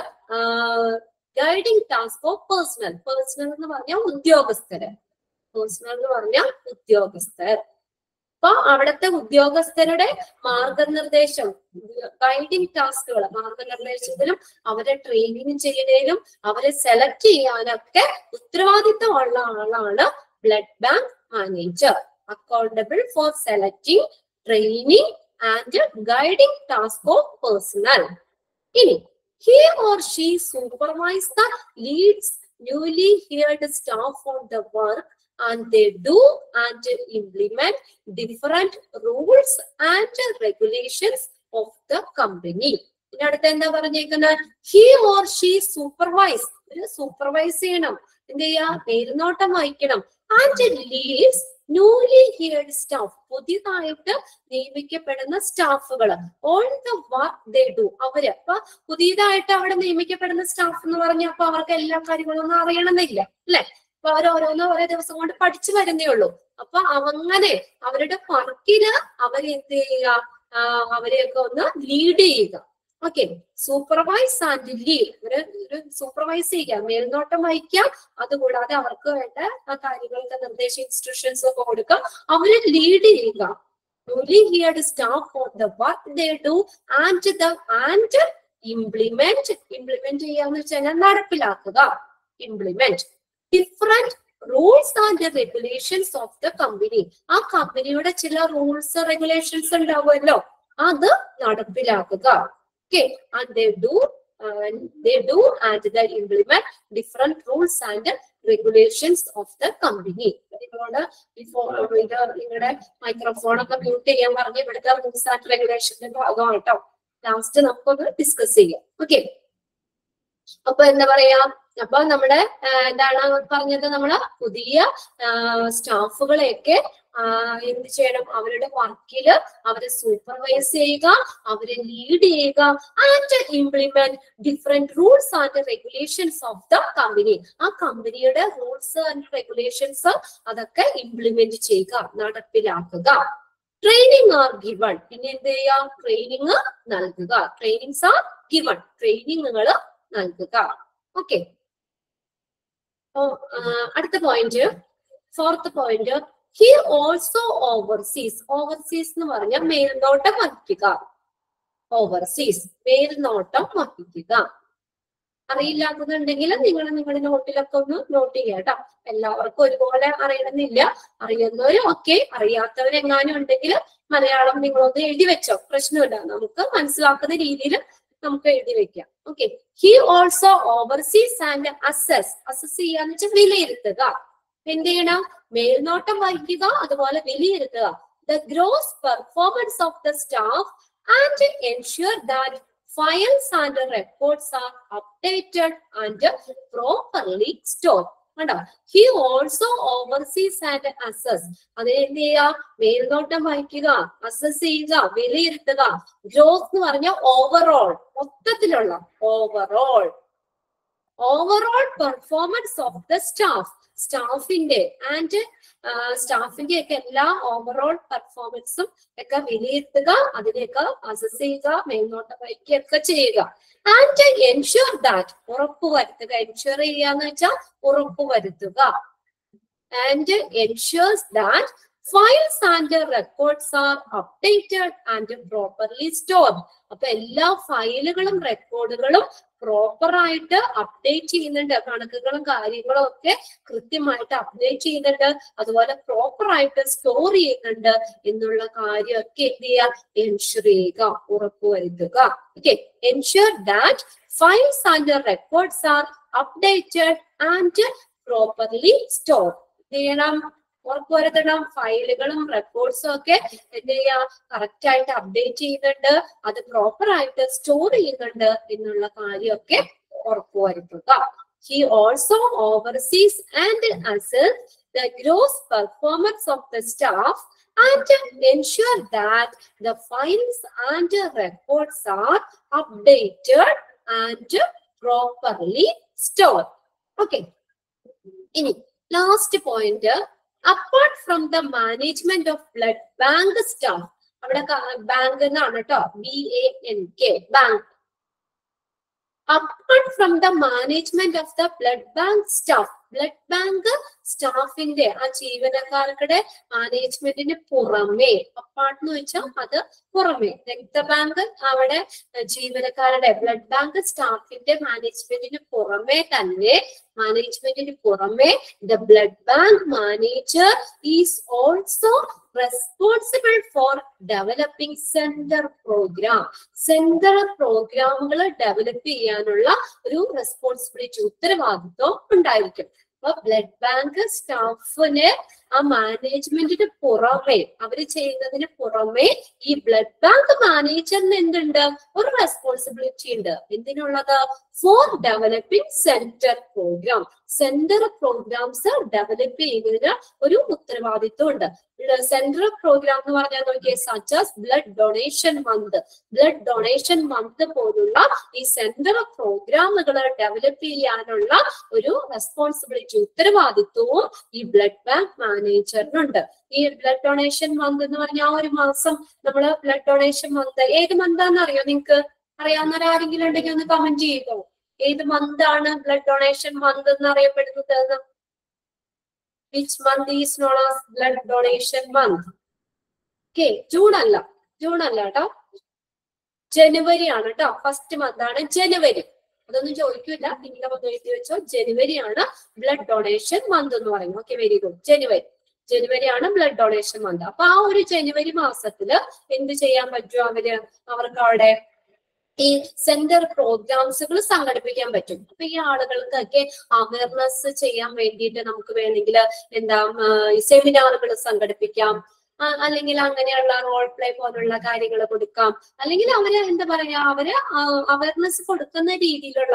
guiding task of personnel personnel എന്ന് പറഞ്ഞാൽ ഉദ്യോഗസ്ഥര് പേഴ്സണൽ എന്ന് പറഞ്ഞാൽ ഉദ്യോഗസ്ഥർ അപ്പൊ അവിടുത്തെ ഉദ്യോഗസ്ഥരുടെ മാർഗനിർദ്ദേശം ഗൈഡിംഗ് ടാസ്കുകൾ മാർഗനിർദ്ദേശത്തിലും അവരെ ട്രെയിനിങ് ചെയ്യുന്നതിലും അവരെ സെലക്ട് ചെയ്യാനൊക്കെ ഉത്തരവാദിത്തമുള്ള ആളാണ് blood bank manager accountable for selecting training and guiding task of personnel ഇനി he or she supervise the leads newly hired staff on the work and they do and implement different rules and regulations of the company. ഇനി അടുത്ത എന്താ പറഞ്ഞേക്കുന്നത് he or she supervise ഒരു supervise ചെയ്യണം എന്ത് ചെയ്യാ മേൽനോട്ടം വഹിക്കണം and leads newly hired staff പുതിയതായിട്ട് നിയമിക്കപ്പെടുന്ന സ്റ്റാഫുകൾ all the work they do അവര് അപ്പൊ പുതിയതായിട്ട് അവിടെ നിയമിക്കപ്പെടുന്ന സ്റ്റാഫ് എന്ന് പറഞ്ഞാൽ അപ്പൊ അവർക്ക് എല്ലാ കാര്യങ്ങളും ഒന്നും അറിയണമെന്നില്ല അല്ലെ അപ്പൊ അവർ ഓരോന്നോ ഓരോ ദിവസം കൊണ്ട് പഠിച്ചു വരുന്നേ ഉള്ളൂ അപ്പൊ അങ്ങനെ അവരുടെ വർക്കില് അവരെന്ത് ചെയ്യുക ആ, അവരെയൊക്കെ ഒന്ന് ലീഡ് ചെയ്യുക ഓക്കെ സൂപ്പർവൈസ് ആൻഡ് ലീഡ് ഒരു ഒരു സൂപ്പർവൈസ് ചെയ്യുക മേൽനോട്ടം വഹിക്കുക അതുകൂടാതെ അവർക്ക് വേണ്ട ആ കാര്യങ്ങൾക്ക് നിർദ്ദേശ ഇൻസ്ട്രക്ഷൻസ് ഒക്കെ കൊടുക്കുക അവരെ ലീഡ് ചെയ്യുക newly hired staff for the work they do and the and implement implement ചെയ്യാന്ന് വെച്ചാൽ നടപ്പിലാക്കുക implement different rules and regulations of the company ആ കമ്പനിയുടെ ചില റൂൾസ് റെഗുലേഷൻസ് ഉണ്ടാവുമല്ലോ അത് നടപ്പിലാക്കുക okay and they do they do and they implement different rules and regulations of the company. നിങ്ങളോട് ഇപ്പോൾ ഇത് നിങ്ങളുടെ മൈക്രോഫോൺ ഒക്കെ മ്യൂട്ട് ചെയ്യാൻ പറഞ്ഞ് ഇവിടുത്തെ റൂൾസ് ആൻഡ് റെഗുലേഷന്റെ ഭാഗമാണ് കേട്ടോ ലാസ്റ്റ് നമുക്കൊന്ന് ഡിസ്കസ് ചെയ്യാം ഓക്കെ അപ്പൊ എന്താ പറയാ അപ്പൊ നമ്മുടെ ആ, എന്താണ് പറഞ്ഞത് നമ്മള് പുതിയ സ്റ്റാഫുകളെയൊക്കെ എന്ത് ചെയ്യണം അവരുടെ വർക്കില് അവരെ സൂപ്പർവൈസ് ചെയ്യുക അവരെ ലീഡ് ചെയ്യുക and implement different rules and regulations of the company ആ കമ്പനിയുടെ റൂൾസ് ആൻഡ് റെഗുലേഷൻസ് അതൊക്കെ ഇംപ്ലിമെന്റ് ചെയ്യുക നടപ്പിലാക്കുക ട്രെയിനിങ് ആർ ഗിവൺ പിന്നെ എന്ത് ചെയ്യുക ട്രെയിനിങ് നൽകുക ട്രെയിനിങ്സ് ആർ ഗിവൺ ട്രെയിനിങ്ങുകൾ നൽകുക ഓക്കെ അടുത്ത point fourth point he also oversees oversees എന്ന് പറഞ്ഞാൽ മേൽനോട്ടം വഹിക്കുക ഓവർസീസ് മേൽനോട്ടം വഹിക്കുക അറിയില്ലാത്തതുണ്ടെങ്കിൽ നിങ്ങൾ നിങ്ങളുടെ നോട്ടിലൊക്കെ ഒന്ന് നോട്ട് ചെയ്യാം കേട്ടോ എല്ലാവർക്കും ഒരുപോലെ അറിയണമെന്നില്ല അറിയുന്നവരും ഒക്കെ അറിയാത്തവരെങ്ങാനും ഉണ്ടെങ്കിൽ മലയാളം നിങ്ങളൊന്ന് എഴുതി വെച്ചോ പ്രശ്നമില്ല നമുക്ക് മനസ്സിലാക്കുന്ന രീതിയിൽ നമുക്ക് എഴുതി വെക്കാം okay he also oversees and assess assess ചെയ്യാന്ന് വെച്ചാൽ വിലയിരുത്തുക എന്ത് ചെയ്യണം മേൽനോട്ടം വഹിക്കുക അതുപോലെ വിലയിരുത്തുക the gross performance of the staff and ensure that files and records are updated and properly store കണ്ടോ he also oversees and assess അതിന് എന്ത് ചെയ്യുക മേൽനോട്ടം വഹിക്കുക അസസ് ചെയ്യുക വിലയിരുത്തുക ഗ്രോസ് എന്ന് പറഞ്ഞ ഓവറോൾ മൊത്തത്തിലുള്ള overall overall performance of the staff സ്റ്റാഫിന്റെ ആൻഡ് സ്റ്റാഫിന്റെ ഒക്കെ എല്ലാ ഓവറോൾ പെർഫോമൻസും ഒക്കെ വിലയിരുത്തുക അതിനെയൊക്കെ അസസ് ചെയ്യുക മേൽനോട്ടം വഹിക്കുകയൊക്കെ ചെയ്യുക ആൻഡ് എൻഷുർ ദാറ്റ് ഉറപ്പുവരുത്തുക എൻഷുർ ചെയ്യാന്ന് വെച്ചാൽ ഉറപ്പുവരുത്തുക and ensures that files and records are updated and properly store അപ്പൊ എല്ലാ ഫയലുകളും റെക്കോർഡുകളും പ്രോപ്പർ ആയിട്ട് അപ്ഡേറ്റ് ചെയ്യുന്നുണ്ട് കണക്കുകളും കാര്യങ്ങളും ഒക്കെ കൃത്യമായിട്ട് അപ്ഡേറ്റ് ചെയ്യുന്നുണ്ട് അതുപോലെ പ്രോപ്പർ ആയിട്ട് സ്റ്റോർ ചെയ്യുന്നുണ്ട് എന്നുള്ള കാര്യമൊക്കെ എന്ത് ചെയ്യുക എൻഷുർ ചെയ്യുക ഉറപ്പുവരുത്തുക okay ensure that files and records are updated and properly store ചെയ്യണം ഉറപ്പുവരുത്തണം ഫയലുകളും റെക്കോർഡ്സും ഒക്കെ എന്ത് ചെയ്യാ കറക്റ്റ് ആയിട്ട് അപ്ഡേറ്റ് ചെയ്യുന്നുണ്ട് അത് പ്രോപ്പർ ആയിട്ട് സ്റ്റോർ ചെയ്യുന്നുണ്ട് എന്നുള്ള കാര്യമൊക്കെ ഉറപ്പുവരുത്തുക he also oversees and assess the gross performance of the staff and ensure that the files and records are updated and properly store okay ഇനി last point apart from the management of blood bank staff അവിടെ bank എന്നാണ് കേട്ടോ B A N K bank apart from the management of the blood bank staff blood bank സ്റ്റാഫിന്റെ ആ ജീവനക്കാരുടെ മാനേജ്മെന്റിന് പുറമേ apart എന്ന് വെച്ചാൽ അത് പുറമേ രക്തബാങ്ക് അവിടെ ജീവനക്കാരുടെ ബ്ലഡ് ബാങ്ക് സ്റ്റാഫിന്റെ മാനേജ്മെന്റിന് പുറമേ തന്നെ മാനേജ്മെന്റിന് പുറമേ the blood bank manager is also responsible for developing centre program centre പ്രോഗ്രാമുകൾ ഡെവലപ്പ് ചെയ്യാനുള്ള ഒരു റെസ്പോൺസിബിലിറ്റി ഉത്തരവാദിത്വം ഉണ്ടായിരിക്കും അപ്പൊ ബ്ലഡ് ബാങ്ക് സ്റ്റാഫിന് ആ മാനേജ്മെന്റിന് പുറമെ അവര് ചെയ്യുന്നതിന് പുറമെ ഈ ബ്ലഡ് ബാങ്ക് മാനേജറിന് എന്തുണ്ട് ഒരു റെസ്പോൺസിബിലിറ്റി ഉണ്ട് എന്തിനുള്ളത് for developing centre program centre programs develop ചെയ്യുന്നതിന് ഒരു ഉത്തരവാദിത്വം ഉണ്ട് സെൻട്രൽ പ്രോഗ്രാം എന്ന് പറഞ്ഞാൽ നോക്കിയേ such as blood donation month blood donation month പോലുള്ള ഈ സെൻട്രൽ പ്രോഗ്രാമുകൾ ഡെവലപ്പ് ചെയ്യാനുള്ള ഒരു റെസ്പോൺസിബിലിറ്റി ഉത്തരവാദിത്വവും ഈ ബ്ലഡ് ബാങ്ക് മാനേജറിനുണ്ട് ഈ ബ്ലഡ് ഡൊണേഷൻ മന്ത് എന്ന് പറഞ്ഞാൽ ആ ഒരു മാസം നമ്മൾ ബ്ലഡ് ഡൊണേഷൻ മന്ത് ഏത് മന്താന്ന് അറിയോ നിങ്ങക്ക് അറിയാവുന്ന ആരെങ്കിലും ഉണ്ടെങ്കിൽ ഒന്ന് കമന്റ് ചെയ്യുമോ ഏത് മന്താണ് ബ്ലഡ് ഡൊണേഷൻ മന്ത് എന്ന് അറിയപ്പെടുന്നത് which month is known as blood donation month okay June അല്ല ജൂൺ അല്ല കേട്ടോ ജനുവരി ആണ് കേട്ടോ ഫസ്റ്റ് മന്ത് ആണ് ജനുവരി അതൊന്നും ചോദിക്കില്ല നിങ്ങളുടെ ഒന്ന് എഴുതി വെച്ചോ ജനുവരി ആണ് ബ്ലഡ് ഡൊണേഷൻ മന്ത് എന്ന് പറയുന്നത് ഓക്കെ വെരി ഗുഡ് ജനുവരി ജനുവരി ആണ് ബ്ലഡ് ഡൊണേഷൻ മന്ത് അപ്പൊ ആ ഒരു ജനുവരി മാസത്തില് എന്ത് ചെയ്യാൻ പറ്റും അവര് അവർക്ക് അവിടെ ഈ സെന്റർ പ്രോഗ്രാംസുകൾ സംഘടിപ്പിക്കാൻ പറ്റും അപ്പൊ ഈ ആളുകൾക്കൊക്കെ അവയർനെസ് ചെയ്യാൻ വേണ്ടിയിട്ട് നമുക്ക് വേണമെങ്കിൽ എന്താ സെമിനാറുകൾ സംഘടിപ്പിക്കാം ആ, അല്ലെങ്കിൽ അങ്ങനെയുള്ള റോൾ പ്ലേ പോലുള്ള കാര്യങ്ങൾ കൊടുക്കാം അല്ലെങ്കിൽ അവര് എന്താ പറയാ അവര് അവയർനെസ് കൊടുക്കുന്ന രീതിയിലുള്ള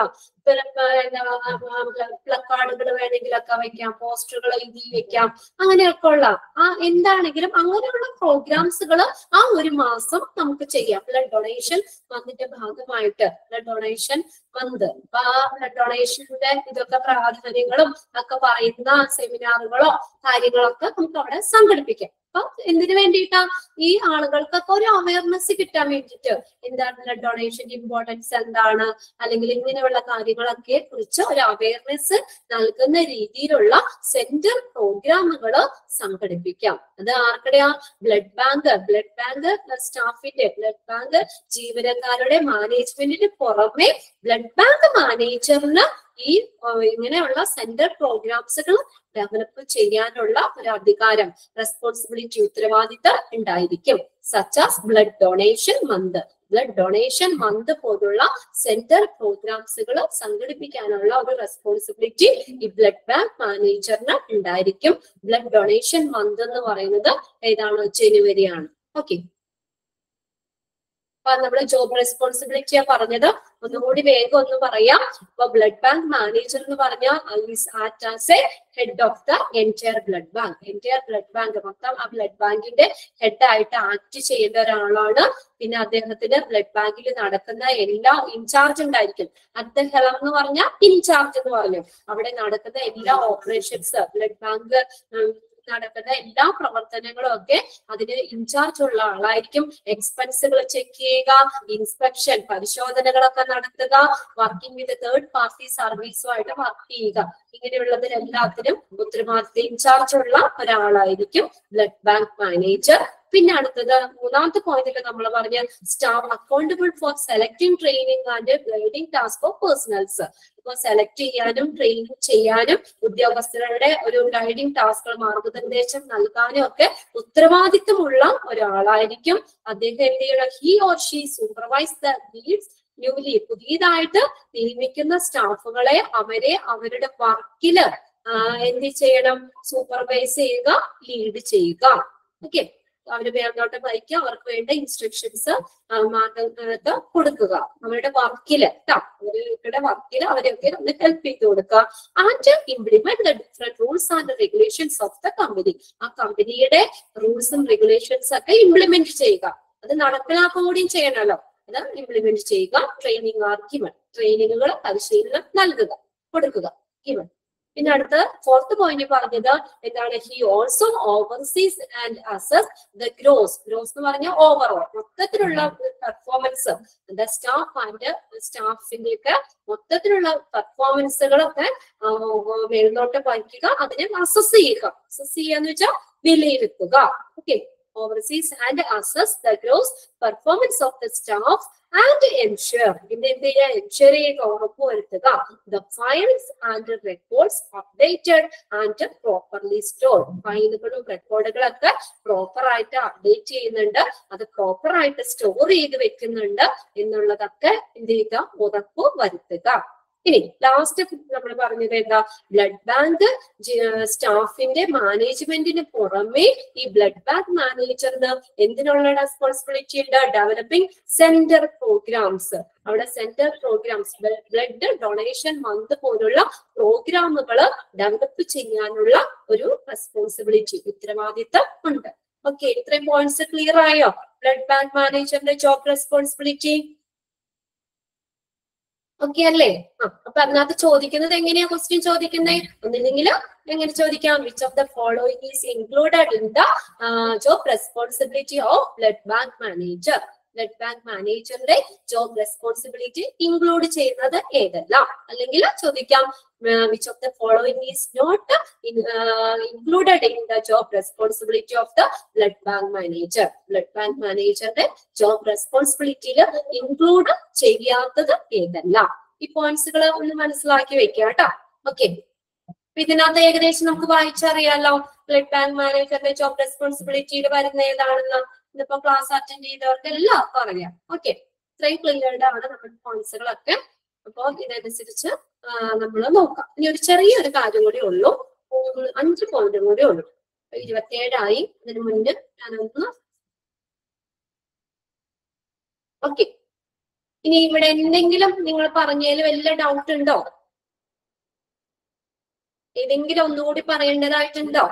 പ്ലക്കാർഡുകൾ വേണമെങ്കിലൊക്കെ വെക്കാം പോസ്റ്ററുകൾ എഴുതി വെക്കാം അങ്ങനെയൊക്കെ ഉള്ള ആ എന്താണെങ്കിലും അങ്ങനെയുള്ള പ്രോഗ്രാംസുകൾ ആ ഒരു മാസം നമുക്ക് ചെയ്യാം ബ്ലഡ് ഡൊണേഷൻ മന്തിന്റെ ഭാഗമായിട്ട് ബ്ലഡ് ഡൊണേഷൻ മന്ത് അപ്പൊ ആ ബ്ലഡ് ഡൊണേഷന്റെ ഇതൊക്കെ പ്രാധാന്യങ്ങളും ഒക്കെ പറയുന്ന സെമിനാറുകളോ കാര്യങ്ങളൊക്കെ നമുക്ക് അവിടെ സംഘടിപ്പിക്കാം അപ്പൊ എന്തിനു വേണ്ടിയിട്ടാ ഈ ആളുകൾക്കൊക്കെ ഒരു അവയർനെസ് കിട്ടാൻ വേണ്ടിയിട്ട് എന്താണ് ബ്ലഡ് ഡൊണേഷന്റെ ഇമ്പോർട്ടൻസ് എന്താണ് അല്ലെങ്കിൽ ഇങ്ങനെയുള്ള കാര്യങ്ങളൊക്കെ കുറിച്ച് ഒരു അവയർനെസ് നൽകുന്ന രീതിയിലുള്ള സെന്റർ പ്രോഗ്രാമുകൾ സംഘടിപ്പിക്കാം അത് ആർക്കടെയാ ബ്ലഡ് ബാങ്ക് ബ്ലഡ് ബാങ്ക് സ്റ്റാഫിന്റെ ബ്ലഡ് ബാങ്ക് ജീവനക്കാരുടെ മാനേജ്മെന്റിന് പുറമെ ബ്ലഡ് ബാങ്ക് മാനേജറിന് ഈ ആ, ഇങ്ങനെയുള്ള സെന്റർ പ്രോഗ്രാംസുകൾ ഡെവലപ്പ് ചെയ്യാനുള്ള ഒരു അധികാരം റെസ്പോൺസിബിലിറ്റി ഉത്തരവാദിത്തം ഉണ്ടായിരിക്കും such as blood donation month blood donation month പോലുള്ള സെന്റർ പ്രോഗ്രാംസുകൾ സംഘടിപ്പിക്കാനുള്ള ഒരു റെസ്പോൺസിബിലിറ്റി ഈ ബ്ലഡ് ബാങ്ക് മാനേജറിന് ഉണ്ടായിരിക്കും ബ്ലഡ് ഡൊണേഷൻ മന്ത് എന്ന് പറയുന്നത് ഏതാണ് ജനുവരിയാണ് ഓക്കെ അപ്പൊ നമ്മള് ജോബ് റെസ്പോൺസിബിലിറ്റിയാ പറഞ്ഞത് ഒന്നുകൂടി വേഗം ഒന്ന് പറയാം ഇപ്പൊ ബ്ലഡ് ബാങ്ക് മാനേജർ എന്ന് പറഞ്ഞാൽ act as a head of the entire blood bank entire blood bank മൊത്തം ആ ബ്ലഡ് ബാങ്കിന്റെ ഹെഡ് ആയിട്ട് ആക്ട് ചെയ്യേണ്ട ഒരാളാണ് പിന്നെ അദ്ദേഹത്തിന് ബ്ലഡ് ബാങ്കിൽ നടക്കുന്ന എല്ലാ ഇൻചാർജ് ഉണ്ടായിരിക്കും അദ്ദേഹം എന്ന് പറഞ്ഞാൽ ഇൻചാർജ് എന്ന് പറഞ്ഞു അവിടെ നടക്കുന്ന എല്ലാ ഓപ്പറേഷൻസ് ബ്ലഡ് ബാങ്ക് നടക്കുന്ന എല്ലാ പ്രവർത്തനങ്ങളും ഒക്കെ അതിന് ഇൻചാർജ് ഉള്ള ആളായിരിക്കും എക്സ്പെൻസുകൾ ചെക്ക് ചെയ്യുക ഇൻസ്പെക്ഷൻ പരിശോധനകളൊക്കെ നടത്തുക വർക്കിംഗ് വിത്ത് തേർഡ് പാർട്ടി സർവീസുമായിട്ട് വർക്ക് ചെയ്യുക ഇങ്ങനെയുള്ളതിനെല്ലാത്തിനും ഉത്തരവാദിത്ത ഇൻചാർജ് ഉള്ള ഒരാളായിരിക്കും ബ്ലഡ് ബാങ്ക് മാനേജർ പിന്നെ അടുത്തത് മൂന്നാമത്തെ പോയിന്റിൽ നമ്മൾ പറഞ്ഞ staff accountable for selecting training and guiding task of personnels ഇപ്പൊ സെലക്ട് ചെയ്യാനും ട്രെയിനിങ് ചെയ്യാനും ഉദ്യോഗസ്ഥരുടെ ഒരു ഗൈഡിംഗ് ടാസ്കുകൾ മാർഗനിർദ്ദേശം നൽകാനും ഒക്കെ ഉത്തരവാദിത്തമുള്ള ഒരാളായിരിക്കും അദ്ദേഹം എന്ത് ചെയ്യണം he or she supervise the needs newly പുതിയതായിട്ട് നിയമിക്കുന്ന സ്റ്റാഫുകളെ അവരെ അവരുടെ വർക്കില് എന്ത് ചെയ്യണം സൂപ്പർവൈസ് ചെയ്യുക ലീഡ് ചെയ്യുക ഓക്കെ അവര് മേൽനോട്ടം വഹിക്കുക അവർക്ക് വേണ്ട ഇൻസ്ട്രക്ഷൻസ് മാർഗങ്ങൾക്ക് കൊടുക്കുക അവരുടെ വർക്കില് ട്ടോ അവരുടെ വർക്കില് അവരെയൊക്കെ ഒന്ന് ഹെൽപ്പ് ചെയ്ത് കൊടുക്കുക and implement the different rules and regulations of the company ആ കമ്പനിയുടെ റൂൾസും റെഗുലേഷൻസ് ഒക്കെ ഇംപ്ലിമെന്റ് ചെയ്യുക അത് നടപ്പിലാക്കുക കൂടിയും ചെയ്യണമല്ലോ അത് ഇംപ്ലിമെന്റ് ചെയ്യുക ട്രെയിനിങ് ആർ ഗിവൺ ട്രെയിനിങ്ങുകൾ പരിശീലനം നൽകുക കൊടുക്കുക ഗിവൺ പിന്നെ അടുത്ത ഫോർത്ത് പോയിന്റ് പറഞ്ഞത് എന്താണ് he also oversees and assess the gross gross എന്ന് പറഞ്ഞാൽ ഓവറോൾ മൊത്തത്തിലുള്ള പെർഫോമൻസ് ദ സ്റ്റാഫ് ആൻഡ് സ്റ്റാഫിന്റെ ഒക്കെ മൊത്തത്തിലുള്ള പെർഫോമൻസുകളൊക്കെ മേൽനോട്ടം വഹിക്കുക അതിനെ അസസ് ചെയ്യുക അസസ് ചെയ്യുക എന്ന് വെച്ചാൽ വിലയിരുത്തുക okay oversees and assess the gross performance of the staff and ensure ഇതിന്റെ എന്ത് ചെയ്യുക എൻഷുർ ചെയ്യുക ഉറപ്പുവരുത്തുക the files and records updated and properly store ഫയലുകളും റെക്കോർഡുകളൊക്കെ പ്രോപ്പർ ആയിട്ട് അപ്ഡേറ്റ് ചെയ്യുന്നുണ്ട് അത് പ്രോപ്പർ ആയിട്ട് സ്റ്റോർ ചെയ്ത് വെക്കുന്നുണ്ട് എന്നുള്ളതൊക്കെ എന്ത് ചെയ്യുക ഉറപ്പ് വരുത്തുക ഇനി ലാസ്റ്റ് നമ്മൾ പറഞ്ഞത് എന്താ ബ്ലഡ് ബാങ്ക് സ്റ്റാഫിന്റെ മാനേജ്മെന്റിന് പുറമെ ഈ ബ്ലഡ് ബാങ്ക് മാനേജറിന് എന്തിനുള്ള റെസ്പോൺസിബിലിറ്റി ഉണ്ട് ഡെവലപ്പിംഗ് സെന്റർ പ്രോഗ്രാംസ് അവിടെ centre programs blood donation month പോലുള്ള പ്രോഗ്രാമുകൾ ഡെവലപ്പ് ചെയ്യാനുള്ള ഒരു റെസ്പോൺസിബിലിറ്റി ഉത്തരവാദിത്തം ഉണ്ട് ഓക്കെ ഇത്രയും പോയിന്റ്സ് ക്ലിയർ ആയോ ബ്ലഡ് ബാങ്ക് മാനേജറിന്റെ ജോബ് റെസ്പോൺസിബിലിറ്റി ഓക്കെ അല്ലേ ആ അപ്പൊ അതിനകത്ത് ചോദിക്കുന്നത് എങ്ങനെയാ ക്വസ്റ്റ്യൻ ചോദിക്കുന്നത് ഒന്നില്ലെങ്കിൽ എങ്ങനെ ചോദിക്കാം which of the following is included in the job responsibility of blood bank manager blood bank മാനേജറിന്റെ ജോബ് റെസ്പോൺസിബിലിറ്റി ഇൻക്ലൂഡ് ചെയ്യുന്നത് ഏതെല്ലാം അല്ലെങ്കിൽ ചോദിക്കാം which of the following is not included in the job responsibility of the blood bank manager blood bank മാനേജറുടെ job റെസ്പോൺസിബിലിറ്റിയിൽ include ചെയ്യാത്തത് ഏതെല്ലാം ഈ പോയിന്റ്സുകൾ ഒന്ന് മനസ്സിലാക്കി വെക്കുക കേട്ടോ ഓക്കെ ഇതിനകത്ത് ഏകദേശം നമുക്ക് വായിച്ചറിയാലോ ബ്ലഡ് ബാങ്ക് മാനേജറിന്റെ ജോബ് റെസ്പോൺസിബിലിറ്റിയിൽ വരുന്ന ഏതാണെന്ന് ഇന്നിപ്പോ ക്ലാസ് അറ്റൻഡ് ചെയ്തവർക്ക് എല്ലാവർക്കും അറിയാം ഓക്കെ ഇത്രയും ക്ലിയർഡ് ആണ് നമ്മുടെ പോയിന്റ്സുകളൊക്കെ അപ്പോൾ ഇതനുസരിച്ച് നമ്മൾ നോക്കാം ഇനി ഒരു ചെറിയൊരു കാര്യം കൂടി ഉള്ളൂ മൂന്ന് അഞ്ച് പോയിന്റും കൂടി ഉള്ളൂ ഇരുപത്തിയേഴായി അതിന് മുന്നേ ഞാനൊന്ന് ഓക്കെ ഇനി ഇവിടെ എന്തെങ്കിലും നിങ്ങൾ പറഞ്ഞതിൽ വല്ല ഡൗട്ട് ഉണ്ടോ ഏതെങ്കിലും ഒന്നുകൂടി പറയേണ്ടതായിട്ടുണ്ടോ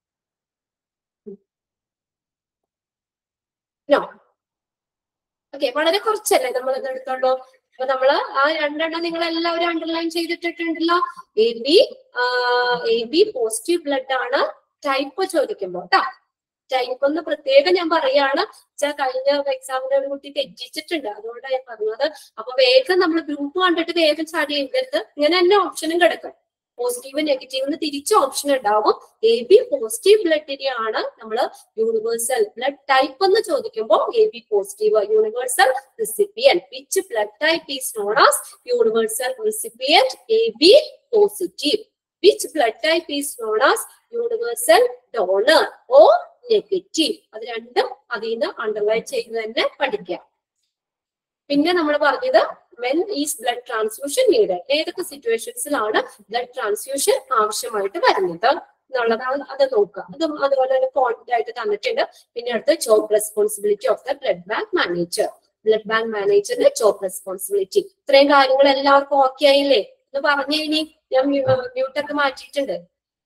നോ ഓക്കെ വളരെ കുറച്ചല്ലേ നമ്മൾ ഇത് എടുത്തുള്ളൂ അപ്പൊ നമ്മള് ആ രണ്ടെണ്ണം നിങ്ങൾ എല്ലാവരും അണ്ടർലൈൻ ചെയ്തിട്ടുണ്ടല്ലോ A B A B positive blood ആണ് ടൈപ്പ് ചോദിക്കുമ്പോ കേട്ടോ ടൈപ്പ് ഒന്ന് പ്രത്യേകം ഞാൻ പറയാണ് വെച്ചാൽ കഴിഞ്ഞ എക്സാമിന് ഒരു കുട്ടി തെറ്റിച്ചിട്ടുണ്ട് അതുകൊണ്ടാണ് ഞാൻ പറഞ്ഞത് അപ്പൊ വേഗം നമ്മൾ ഗ്രൂപ്പ് കണ്ടിട്ട് വേഗം ചാടി എഴുതരുത് ഇങ്ങനെ തന്നെ ഓപ്ഷനും കിടക്കും പോസിറ്റീവ് നെഗറ്റീവിന് തിരിച്ച് ഓപ്ഷൻ ഉണ്ടാവും എ ബി പോസിറ്റീവ് ബ്ലഡിനെ ആണ് നമ്മൾ യൂണിവേഴ്സൽ ബ്ലഡ് ടൈപ്പ് എന്ന് ചോദിക്കുമ്പോൾ A B positive universal recipient which blood type is known as universal recipient A B positive which blood type is known as universal donor O negative അത് രണ്ടും അതിൽ നിന്ന് underline ചെയ്ത് തന്നെ പഠിക്കാം പിന്നെ നമ്മൾ പറഞ്ഞത് when is blood transfusion need ഏതൊക്കെ സിറ്റുവേഷൻസിലാണ് ബ്ലഡ് ട്രാൻസ്ഫ്യൂഷൻ ആവശ്യമായിട്ട് വരുന്നത് എന്നുള്ളതാണ് അത് നോക്കുക അത് അതുപോലെ തന്നെ പോയിന്റ് ആയിട്ട് തന്നിട്ടുണ്ട് പിന്നെ അടുത്ത് job responsibility of the blood bank manager blood bank മാനേജറിന്റെ ജോബ് റെസ്പോൺസിബിലിറ്റി ഇത്രയും കാര്യങ്ങൾ എല്ലാവർക്കും ഓക്കെ ആയില്ലേ എന്ന് പറഞ്ഞു ഇനി ഞാൻ മ്യൂട്ടൊക്കെ മാറ്റിയിട്ടുണ്ട്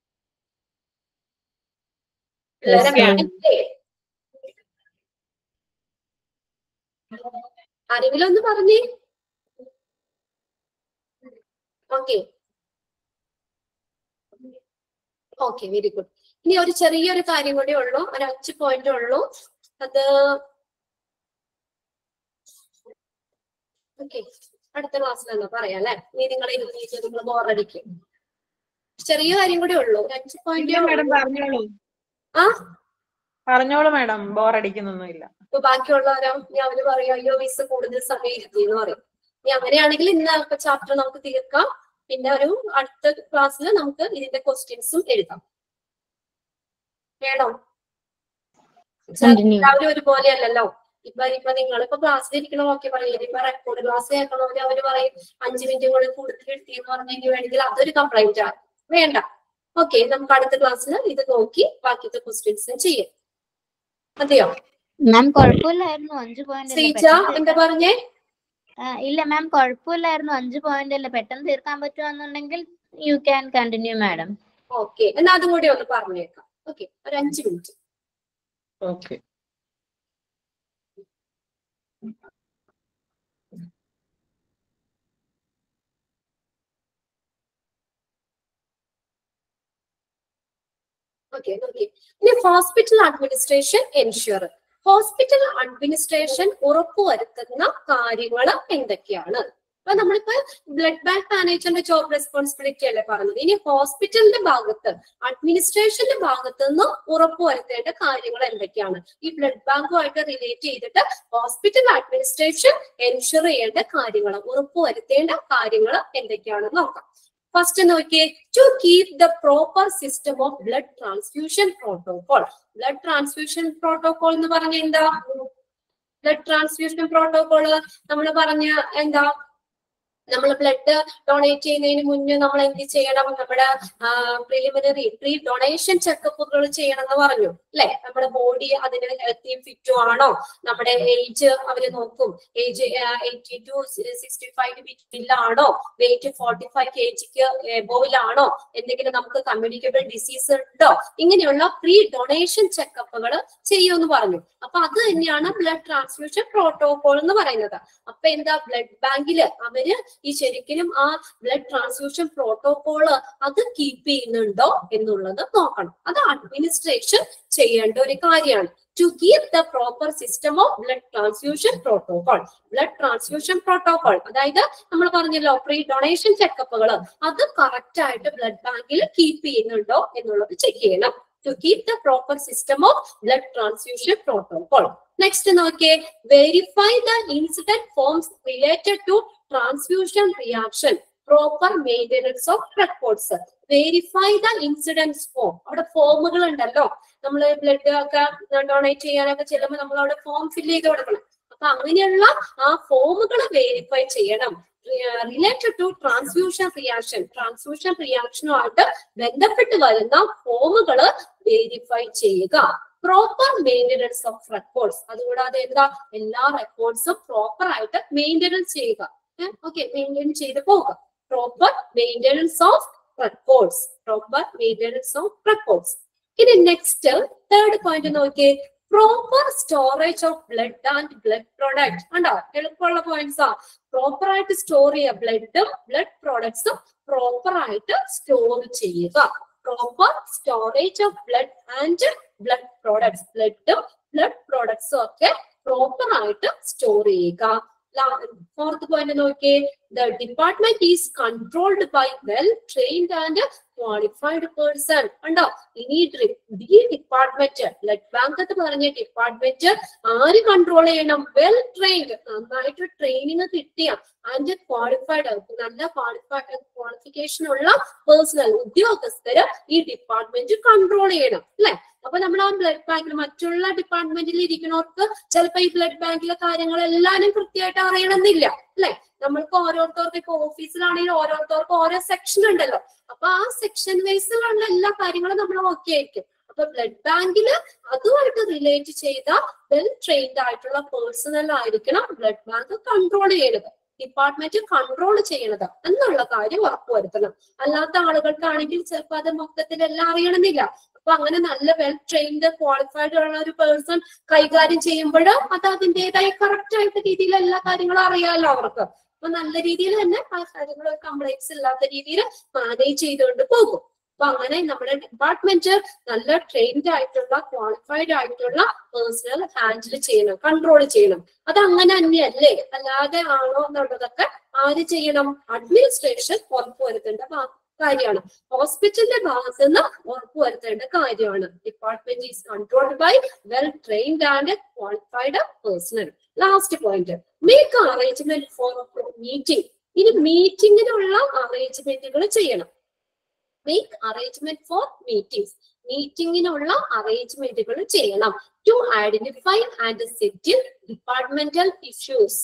പിള്ളേരെ Okay. മാറ്റിയില്ലേ? ആരെങ്കിലും ഒന്ന് പറഞ്ഞേ ഓക്കെ ഓക്കെ വെരി ഗുഡ് ഇനി ഒരു ചെറിയൊരു കാര്യം കൂടി ഉള്ളൂ ഒരു അഞ്ച് പോയിന്റ് ഉള്ളൂ അത് ഓക്കെ അടുത്ത ക്ലാസ്സിൽ എന്നാ പറയാം അല്ലെ ഇനി നിങ്ങളെ ഇരുന്നിട്ട് നിങ്ങൾ ബോറടിക്കും ചെറിയ കാര്യം കൂടി ഉള്ളൂ ഒരു അഞ്ച് ഇല്ല മാഡം പോയിന്റ് പറഞ്ഞോളൂ ആ പറഞ്ഞോളൂ മാഡം ബോർ അടിക്കുന്നൊന്നുമില്ല ഇപ്പൊ ബാക്കിയുള്ളവരോ ഇനി അവര് പറയും അയ്യോ മിസ് കൂടുതൽ സമയം ഇരുത്തി എന്ന് പറയും ഇനി അങ്ങനെയാണെങ്കിൽ ഇന്ന് ചാപ്റ്റർ നമുക്ക് തീർക്കാം പിന്നെ ഒരു അടുത്ത ക്ലാസ്സിൽ നമുക്ക് ഇതിന്റെ ക്വസ്റ്റ്യൻസും എഴുതാം വേണോ Continue. എല്ലാവരും ഒരുപോലെ അല്ലല്ലോ ഇപ്പൊ ഇപ്പൊ നിങ്ങൾ ഇപ്പൊ ക്ലാസ്സിൽ ഇരിക്കണ നോക്കി പറയില്ല ഇപ്പൊ റെക്കോർഡ് ക്ലാസ് കേൾക്കണവര് അവര് പറയും അഞ്ചു മിനിറ്റ് കൂടെ കൂടുതൽ എടുത്തി എന്ന് പറഞ്ഞെങ്കിൽ വേണമെങ്കിൽ അതൊരു കംപ്ലൈന്റ് ആണ് വേണ്ട ഓക്കെ നമുക്ക് അടുത്ത ക്ലാസ്സിൽ ഇത് നോക്കി ബാക്കിത്തെ ക്വസ്റ്റ്യൻസ് ചെയ്യാം അതെയോ മാം കുഴപ്പമില്ലായിരുന്നു അഞ്ച് പോയിന്റ് ശ്രീജ എന്താ പറഞ്ഞേ ഇല്ല മാം കുഴപ്പമില്ലായിരുന്നു അഞ്ച് പോയിന്റ് അല്ലേ പെട്ടെന്ന് തീർക്കാൻ പറ്റുവാന്നുണ്ടെങ്കിൽ you can continue madam okay എന്നാ അതും കൂടി ഒന്ന് പറഞ്ഞേക്കാം ഓക്കെ ഒരു അഞ്ച് മിനിറ്റ് ഓക്കെ ഓക്കെ ഓക്കെ ഇനി hospital administration ensure hospital administration ഉറപ്പുവരുത്തുന്ന കാര്യങ്ങൾ എന്തൊക്കെയാണ് അപ്പൊ നമ്മളിപ്പോ ബ്ലഡ് ബാങ്ക് മാനേജറിന്റെ ജോബ് റെസ്പോൺസിബിലിറ്റി അല്ലേ പറഞ്ഞത് ഇനി ഹോസ്പിറ്റലിന്റെ ഭാഗത്ത് അഡ്മിനിസ്ട്രേഷന്റെ ഭാഗത്ത് നിന്ന് ഉറപ്പുവരുത്തേണ്ട കാര്യങ്ങൾ എന്തൊക്കെയാണ് ഈ ബ്ലഡ് ബാങ്കുമായിട്ട് റിലേറ്റ് ചെയ്തിട്ട് ഹോസ്പിറ്റൽ അഡ്മിനിസ്ട്രേഷൻ എൻഷുർ ചെയ്യേണ്ട കാര്യങ്ങൾ ഉറപ്പുവരുത്തേണ്ട കാര്യങ്ങൾ എന്തൊക്കെയാണെന്ന് നോക്കാം ഫസ്റ്റ് നോക്കിയേ to keep the proper system of blood transfusion protocol blood transfusion protocol എന്ന് പറഞ്ഞ എന്താ ബ്ലഡ് ട്രാൻസ്ഫ്യൂഷൻ പ്രോട്ടോകോള് നമ്മൾ പറഞ്ഞ എന്താ നമ്മൾ ബ്ലഡ് ഡൊണേറ്റ് ചെയ്യുന്നതിന് മുന്നേ നമ്മൾ എന്ത് ചെയ്യണം നമ്മുടെ പ്രിലിമിനറി പ്രീ ഡൊണേഷൻ ചെക്കപ്പുകൾ ചെയ്യണം എന്ന് പറഞ്ഞു അല്ലെ നമ്മുടെ ബോഡി അതിന് ഹെൽത്തിയും ഫിറ്റും ആണോ നമ്മുടെ ഏജ് അവര് നോക്കും age eighty to sixty five ബിറ്റിലാണോ വെയിറ്റ് ഫോർട്ടി ഫൈവ് കെ ജിക്ക് എബോവിലാണോ എന്തെങ്കിലും നമുക്ക് കമ്മ്യൂണിക്കബിൾ ഡിസീസ് ഉണ്ടോ ഇങ്ങനെയുള്ള പ്രീ ഡൊണേഷൻ ചെക്കപ്പുകൾ ചെയ്യുമെന്ന് പറഞ്ഞു അപ്പൊ അത് തന്നെയാണ് ബ്ലഡ് ട്രാൻസ്ഫ്യൂഷൻ പ്രോട്ടോകോൾ എന്ന് പറയുന്നത് അപ്പൊ എന്താ ബ്ലഡ് ബാങ്കില് അവര് ഈ ശരിക്കും ആ ബ്ലഡ് ട്രാൻസ്ഫ്യൂഷൻ പ്രോട്ടോകോള് അത് കീപ്പ് ചെയ്യുന്നുണ്ടോ എന്നുള്ളത് നോക്കണം അത് അഡ്മിനിസ്ട്രേഷൻ ചെയ്യേണ്ട ഒരു കാര്യമാണ് to keep the proper system of blood transfusion protocol blood transfusion protocol അതായത് നമ്മൾ പറഞ്ഞല്ലോ പ്രീ ഡൊണേഷൻ ചെക്കപ്പുകൾ അത് കറക്റ്റ് ആയിട്ട് ബ്ലഡ് ബാങ്കിൽ കീപ്പ് ചെയ്യുന്നുണ്ടോ എന്നുള്ളത് ചെക്ക് ചെയ്യണം to keep the proper system of blood transfusion protocol next നോക്കിയേ verify the incident forms related to transfusion reaction proper maintenance of records verify the incidence form അവിടെ ഫോമുകൾ ഉണ്ടല്ലോ നമ്മൾ ബ്ലഡ് ഒക്കെ ഡൊണേറ്റ് ചെയ്യാനൊക്കെ ചെല്ലുമ്പോൾ നമ്മൾ അവിടെ ഫോം ഫില്ല് ചെയ്ത് കൊടുക്കണം അപ്പൊ അങ്ങനെയുള്ള ആ ഫോമുകൾ വെരിഫൈ ചെയ്യണം related to transfusion reaction transfusion റിയാക്ഷനുമായിട്ട് ബന്ധപ്പെട്ട് വരുന്ന ഫോമുകൾ വെരിഫൈ ചെയ്യുക പ്രോപ്പർ മെയിൻ്റെനൻസ് ഓഫ് റെക്കോർഡ്സ് അതുകൂടാതെ എന്താ എല്ലാ റെക്കോർഡ്സും പ്രോപ്പർ ആയിട്ട് മെയിൻ്റെനൻസ് ചെയ്യുക ഓക്കെ മെയിൻറ്റെയിൻ ചെയ്ത് പോവുക proper maintenance of records proper maintenance of records ഇനി നെക്സ്റ്റ് തേർഡ് പോയിന്റ് നോക്കിയേ proper storage of blood and blood product ഉണ്ടോ എളുപ്പമുള്ള പോയിന്റ്സ് ആ പ്രോപ്പർ ആയിട്ട് സ്റ്റോർ ചെയ്യുക ബ്ലഡും ബ്ലഡ് പ്രോഡക്ട്സും പ്രോപ്പർ ആയിട്ട് സ്റ്റോർ ചെയ്യുക proper storage of blood and blood products ബ്ലഡും ബ്ലഡ് പ്രോഡക്ട്സും ഒക്കെ പ്രോപ്പർ ആയിട്ട് സ്റ്റോർ ചെയ്യുക ഫോർത്ത് പോയിന്റ് നോക്കിയേ the department is controlled by well trained and qualified person ഉണ്ടോ ഇനി ഡി- ഈ ഡിപ്പാർട്ട്മെന്റ് ബ്ലഡ് ബാങ്ക് എന്ന് പറഞ്ഞ ഡിപ്പാർട്ട്മെന്റ് ആര് കൺട്രോൾ ചെയ്യണം വെൽ ട്രെയിൻഡ് നന്നായിട്ട് ട്രെയിനിങ് കിട്ടിയ ആൻഡ് ക്വാളിഫൈഡ് നല്ല ക്വാളിഫൈഡ് ക്വാളിഫിക്കേഷൻ ഉള്ള പേഴ്സണൽ ഉദ്യോഗസ്ഥര് ഈ ഡിപ്പാർട്ട്മെന്റ് കൺട്രോൾ ചെയ്യണം അല്ലെ അപ്പൊ നമ്മൾ ആ ബ്ലഡ് ബാങ്കിൽ മറ്റുള്ള ഡിപ്പാർട്ട്മെന്റിൽ ഇരിക്കുന്നവർക്ക് ചിലപ്പോ ഈ ബ്ലഡ് ബാങ്കിലെ കാര്യങ്ങളെല്ലാരും കൃത്യമായിട്ട് അറിയണമെന്നില്ല അല്ലെ നമ്മൾക്ക് ഓരോരുത്തർക്ക് ഇപ്പൊ ഓഫീസിലാണെങ്കിലും ഓരോരുത്തർക്ക് ഓരോ സെക്ഷൻ ഉണ്ടല്ലോ അപ്പൊ ആ സെക്ഷൻ വൈസിലുള്ള എല്ലാ കാര്യങ്ങളും നമ്മൾ ഓക്കെ ആയിരിക്കും അപ്പൊ ബ്ലഡ് ബാങ്കില് അതുമായിട്ട് റിലേറ്റ് ചെയ്ത വെൽ ട്രെയിൻഡ് ആയിട്ടുള്ള പേഴ്സണൽ ആയിരിക്കണം ബ്ലഡ് ബാങ്ക് കൺട്രോൾ ചെയ്യണത് ഡിപ്പാർട്ട്മെന്റ് കൺട്രോൾ ചെയ്യണത് എന്നുള്ള കാര്യം ഉറപ്പുവരുത്തണം അല്ലാത്ത ആളുകൾക്കാണെങ്കിൽ ചിലപ്പോൾ അത് മൊത്തത്തിൽ എല്ലാം അറിയണമെന്നില്ല അപ്പൊ അങ്ങനെ നല്ല വെൽ ട്രെയിൻഡ് ക്വാളിഫൈഡ് ഉള്ള ഒരു പേഴ്സൺ കൈകാര്യം ചെയ്യുമ്പോൾ അത് അതിൻ്റെതായ കറക്റ്റ് ആയിട്ട് രീതിയിൽ എല്ലാ കാര്യങ്ങളും അറിയാമല്ലോ അവർക്ക് അപ്പൊ നല്ല രീതിയിൽ തന്നെ ആ കാര്യങ്ങൾ കംപ്ലൈൻസ് ഇല്ലാത്ത രീതിയിൽ മാനേജ് ചെയ്തുകൊണ്ട് പോകും അപ്പൊ അങ്ങനെ നമ്മുടെ ഡിപ്പാർട്ട്മെന്റ് നല്ല ട്രെയിൻഡ് ആയിട്ടുള്ള ക്വാളിഫൈഡ് ആയിട്ടുള്ള പേഴ്സണൽ ഹാൻഡിൽ ചെയ്യണം കൺട്രോൾ ചെയ്യണം അത് അങ്ങനെ തന്നെയല്ലേ അല്ലാതെ ആണോ എന്നുള്ളതൊക്കെ ആര് ചെയ്യണം അഡ്മിനിസ്ട്രേഷൻ ഉറപ്പുവരുത്തേണ്ട ഭാ- കാര്യമാണ് ഹോസ്പിറ്റലിന്റെ ഭാഗത്ത് നിന്ന് ഉറപ്പുവരുത്തേണ്ട കാര്യമാണ് department is controlled by well trained and qualified personnel last point make arrangement for meeting ഇനി മീറ്റിംഗിനുള്ള അറേഞ്ച്മെന്റുകൾ ചെയ്യണം മേക്ക് അറേഞ്ച്മെന്റ് ഫോർ മീറ്റിംഗ്സ് മീറ്റിംഗിനുള്ള അറേഞ്ച്മെന്റുകൾ ചെയ്യണം to identify and settle departmental issues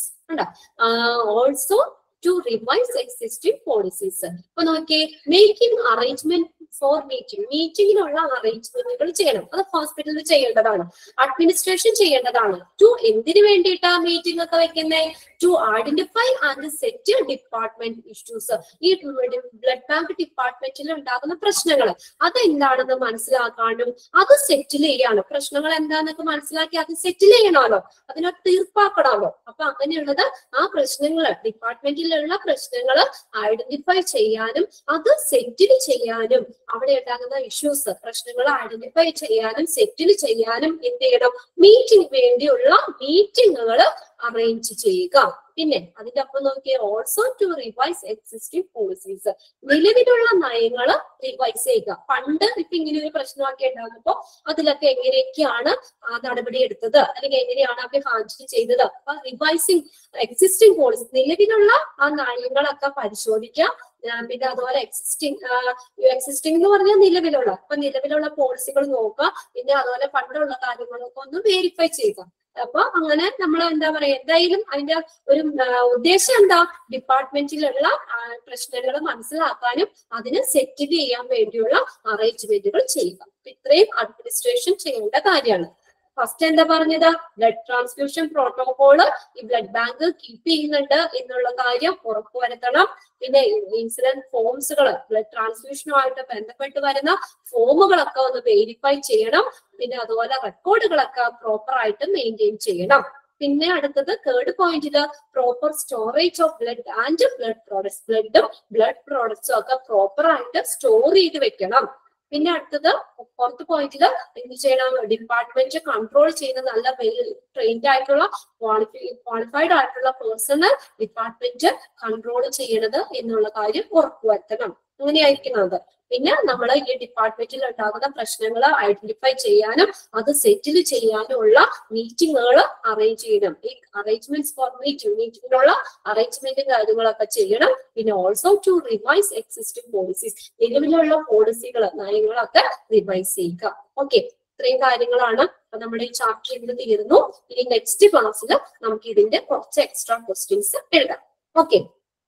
also to revise existing policies അപ്പൊ നോക്കിയേ മേക്കിംഗ് അറേഞ്ച്മെന്റ് ഫോർ മീറ്റിംഗ് മീറ്റിംഗിനുള്ള അറേഞ്ച്മെന്റുകൾ ചെയ്യണം അത് ഹോസ്പിറ്റലിൽ ചെയ്യേണ്ടതാണ് അഡ്മിനിസ്ട്രേഷൻ ചെയ്യേണ്ടതാണ് ടു എന്തിനു വേണ്ടിയിട്ടാ മീറ്റിംഗ് ഒക്കെ വെക്കുന്നത് to identify and set department issues ഈ ബ്ലഡ് ബാങ്ക് ഡിപ്പാർട്ട്മെന്റിൽ ഉണ്ടാകുന്ന പ്രശ്നങ്ങൾ അതെന്താണെന്ന് മനസ്സിലാക്കാനും അത് സെറ്റിൽ ചെയ്യാണ് പ്രശ്നങ്ങൾ എന്താന്നൊക്കെ മനസ്സിലാക്കി അത് സെറ്റിൽ ചെയ്യണമല്ലോ അതിനെ തീർപ്പാക്കണമല്ലോ അപ്പൊ അങ്ങനെയുള്ളത് ആ പ്രശ്നങ്ങൾ ഡിപ്പാർട്ട്മെന്റിലുള്ള പ്രശ്നങ്ങൾ ഐഡന്റിഫൈ ചെയ്യാനും അത് സെറ്റിൽ ചെയ്യാനും അവിടെ ഉണ്ടാകുന്ന ഇഷ്യൂസ് പ്രശ്നങ്ങൾ ഐഡന്റിഫൈ ചെയ്യാനും സെറ്റിൽ ചെയ്യാനും എന്ത് ചെയ്യണം മീറ്റിംഗ് വേണ്ടിയുള്ള മീറ്റിങ്ങുകൾ അറേഞ്ച് ചെയ്യുക പിന്നെ അതിന്റെ ഒപ്പം നോക്കിയേ also to revise existing policies നിലവിലുള്ള നയങ്ങൾ റിവൈസ് ചെയ്യുക പണ്ട് ഇപ്പൊ ഇങ്ങനെ ഒരു പ്രശ്നമൊക്കെ ഉണ്ടാകുമ്പോ അതിലൊക്കെ എങ്ങനെയൊക്കെയാണ് ആ നടപടി എടുത്തത് അല്ലെങ്കിൽ എങ്ങനെയാണ് അവർ ഹാൻഡിൽ ചെയ്തത് അപ്പൊ റിവൈസിങ് എക്സിസ്റ്റിംഗ് പോളിസി നിലവിലുള്ള ആ നയങ്ങളൊക്കെ പരിശോധിക്കുക ആ, പിന്നെ അതുപോലെ എക്സിസ്റ്റിംഗ് എക്സിസ്റ്റിംഗ് എന്ന് പറഞ്ഞാൽ നിലവിലുള്ള അപ്പൊ നിലവിലുള്ള പോളിസികൾ നോക്കുക പിന്നെ അതുപോലെ പണ്ടുള്ള കാര്യങ്ങളൊക്കെ ഒന്ന് വെരിഫൈ ചെയ്യുക അപ്പൊ അങ്ങനെ നമ്മൾ എന്താ പറയാ എന്തായാലും അതിന്റെ ഒരു ആ, ഉദ്ദേശം എന്താ ഡിപ്പാർട്ട്മെന്റിലുള്ള പ്രശ്നങ്ങൾ മനസ്സിലാക്കാനും അതിന് സെറ്റിൽ ചെയ്യാൻ വേണ്ടിയുള്ള അറേഞ്ച്മെന്റുകൾ ചെയ്യുക അപ്പൊ ഇത്രയും അഡ്മിനിസ്ട്രേഷൻ ചെയ്യേണ്ട കാര്യമാണ് ഫസ്റ്റ് എന്താ പറഞ്ഞത് ബ്ലഡ് ട്രാൻസ്ഫ്യൂഷൻ പ്രോട്ടോകോള് ഈ ബ്ലഡ് ബാങ്ക് കീപ്പ് ചെയ്യുന്നുണ്ട് എന്നുള്ള കാര്യം ഉറപ്പുവരുത്തണം പിന്നെ ഇൻസിഡന്റ് ഫോംസുകൾ ബ്ലഡ് ട്രാൻസ്ഫ്യൂഷനുമായിട്ട് ബന്ധപ്പെട്ട് വരുന്ന ഫോമുകളൊക്കെ ഒന്ന് വെരിഫൈ ചെയ്യണം പിന്നെ അതുപോലെ റെക്കോർഡുകളൊക്കെ പ്രോപ്പർ ആയിട്ട് മെയിൻറ്റെയിൻ ചെയ്യണം പിന്നെ അടുത്തത് തേർഡ് പോയിന്റില് proper storage of blood and blood products ബ്ലഡും ബ്ലഡ് പ്രോഡക്ട്സും ഒക്കെ പ്രോപ്പർ ആയിട്ട് സ്റ്റോർ ചെയ്ത് വെക്കണം പിന്നെ അടുത്തത് ഫോർത്ത് പോയിന്റില് എന്ത് ചെയ്യണം ഡിപ്പാർട്ട്മെന്റ് കൺട്രോൾ ചെയ്യുന്ന നല്ല വെൽ ട്രെയിൻഡ് ആയിട്ടുള്ള ക്വാളിഫൈ ക്വാളിഫൈഡ് ആയിട്ടുള്ള പേഴ്സണൽ ഡിപ്പാർട്ട്മെന്റ് കൺട്രോൾ ചെയ്യണത് എന്നുള്ള കാര്യം ഉറപ്പുവരുത്തണം അങ്ങനെയായിരിക്കുന്നത് പിന്നെ നമ്മൾ ഈ ഡിപ്പാർട്ട്മെന്റിൽ ഉണ്ടാകുന്ന പ്രശ്നങ്ങൾ ഐഡന്റിഫൈ ചെയ്യാനും അത് സെറ്റിൽ ചെയ്യാനുള്ള മീറ്റിങ്ങുകൾ അറേഞ്ച് ചെയ്യണം ഈ അറേഞ്ച്മെന്റ്സ് ഫോർ മീറ്റിംഗ് മീറ്റിംഗിനുള്ള അറേഞ്ച്മെന്റും കാര്യങ്ങളൊക്കെ ചെയ്യണം പിന്നെ also to revise existing policies നിലവിലുള്ള പോളിസികൾ നയങ്ങളൊക്കെ റിവൈസ് ചെയ്യുക ഓക്കെ ഇത്രയും കാര്യങ്ങളാണ് അപ്പൊ നമ്മുടെ ഈ ചാപ്റ്റർ ഇതിന് തീർന്നു ഇനി നെക്സ്റ്റ് ക്ലാസ്സിൽ നമുക്ക് ഇതിന്റെ കുറച്ച് എക്സ്ട്രാ ക്വസ്റ്റ്യൻസ് എഴുതാം ഓക്കെ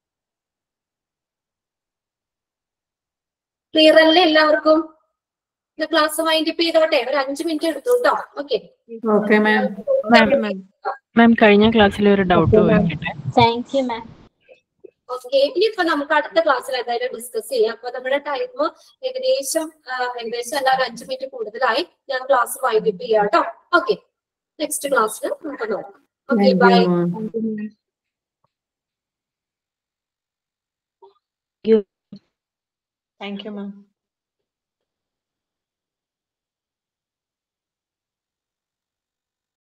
ക്ലിയർ അല്ലേ എല്ലാവർക്കും ക്ലാസ് വൈൻഡപ്പ് ചെയ്തോട്ടെ ഒരു അഞ്ചു മിനിറ്റ് എടുത്തു കേട്ടോ ഓക്കെ ഓക്കെ മാം മാം മാം കഴിഞ്ഞ ക്ലാസ്സിൽ ഒരു ഡൗട്ട് ചോദിക്കട്ടെ താങ്ക് യു മാം ഓക്കെ ഇനിയിപ്പോ നമുക്ക് അടുത്ത ക്ലാസ്സിൽ എന്തായാലും ഡിസ്കസ് ചെയ്യാം അപ്പൊ നമ്മുടെ ടൈം ഏകദേശം ആ, ഏകദേശം എല്ലാവരും അഞ്ചു മിനിറ്റ് കൂടുതലായി ഞാൻ ക്ലാസ് വൈൻഡപ്പ് ചെയ്യാം കേട്ടോ ഓക്കെ നെക്സ്റ്റ് ക്ലാസ്സിൽ നമുക്ക് നോക്കാം okay bye thank you ma'am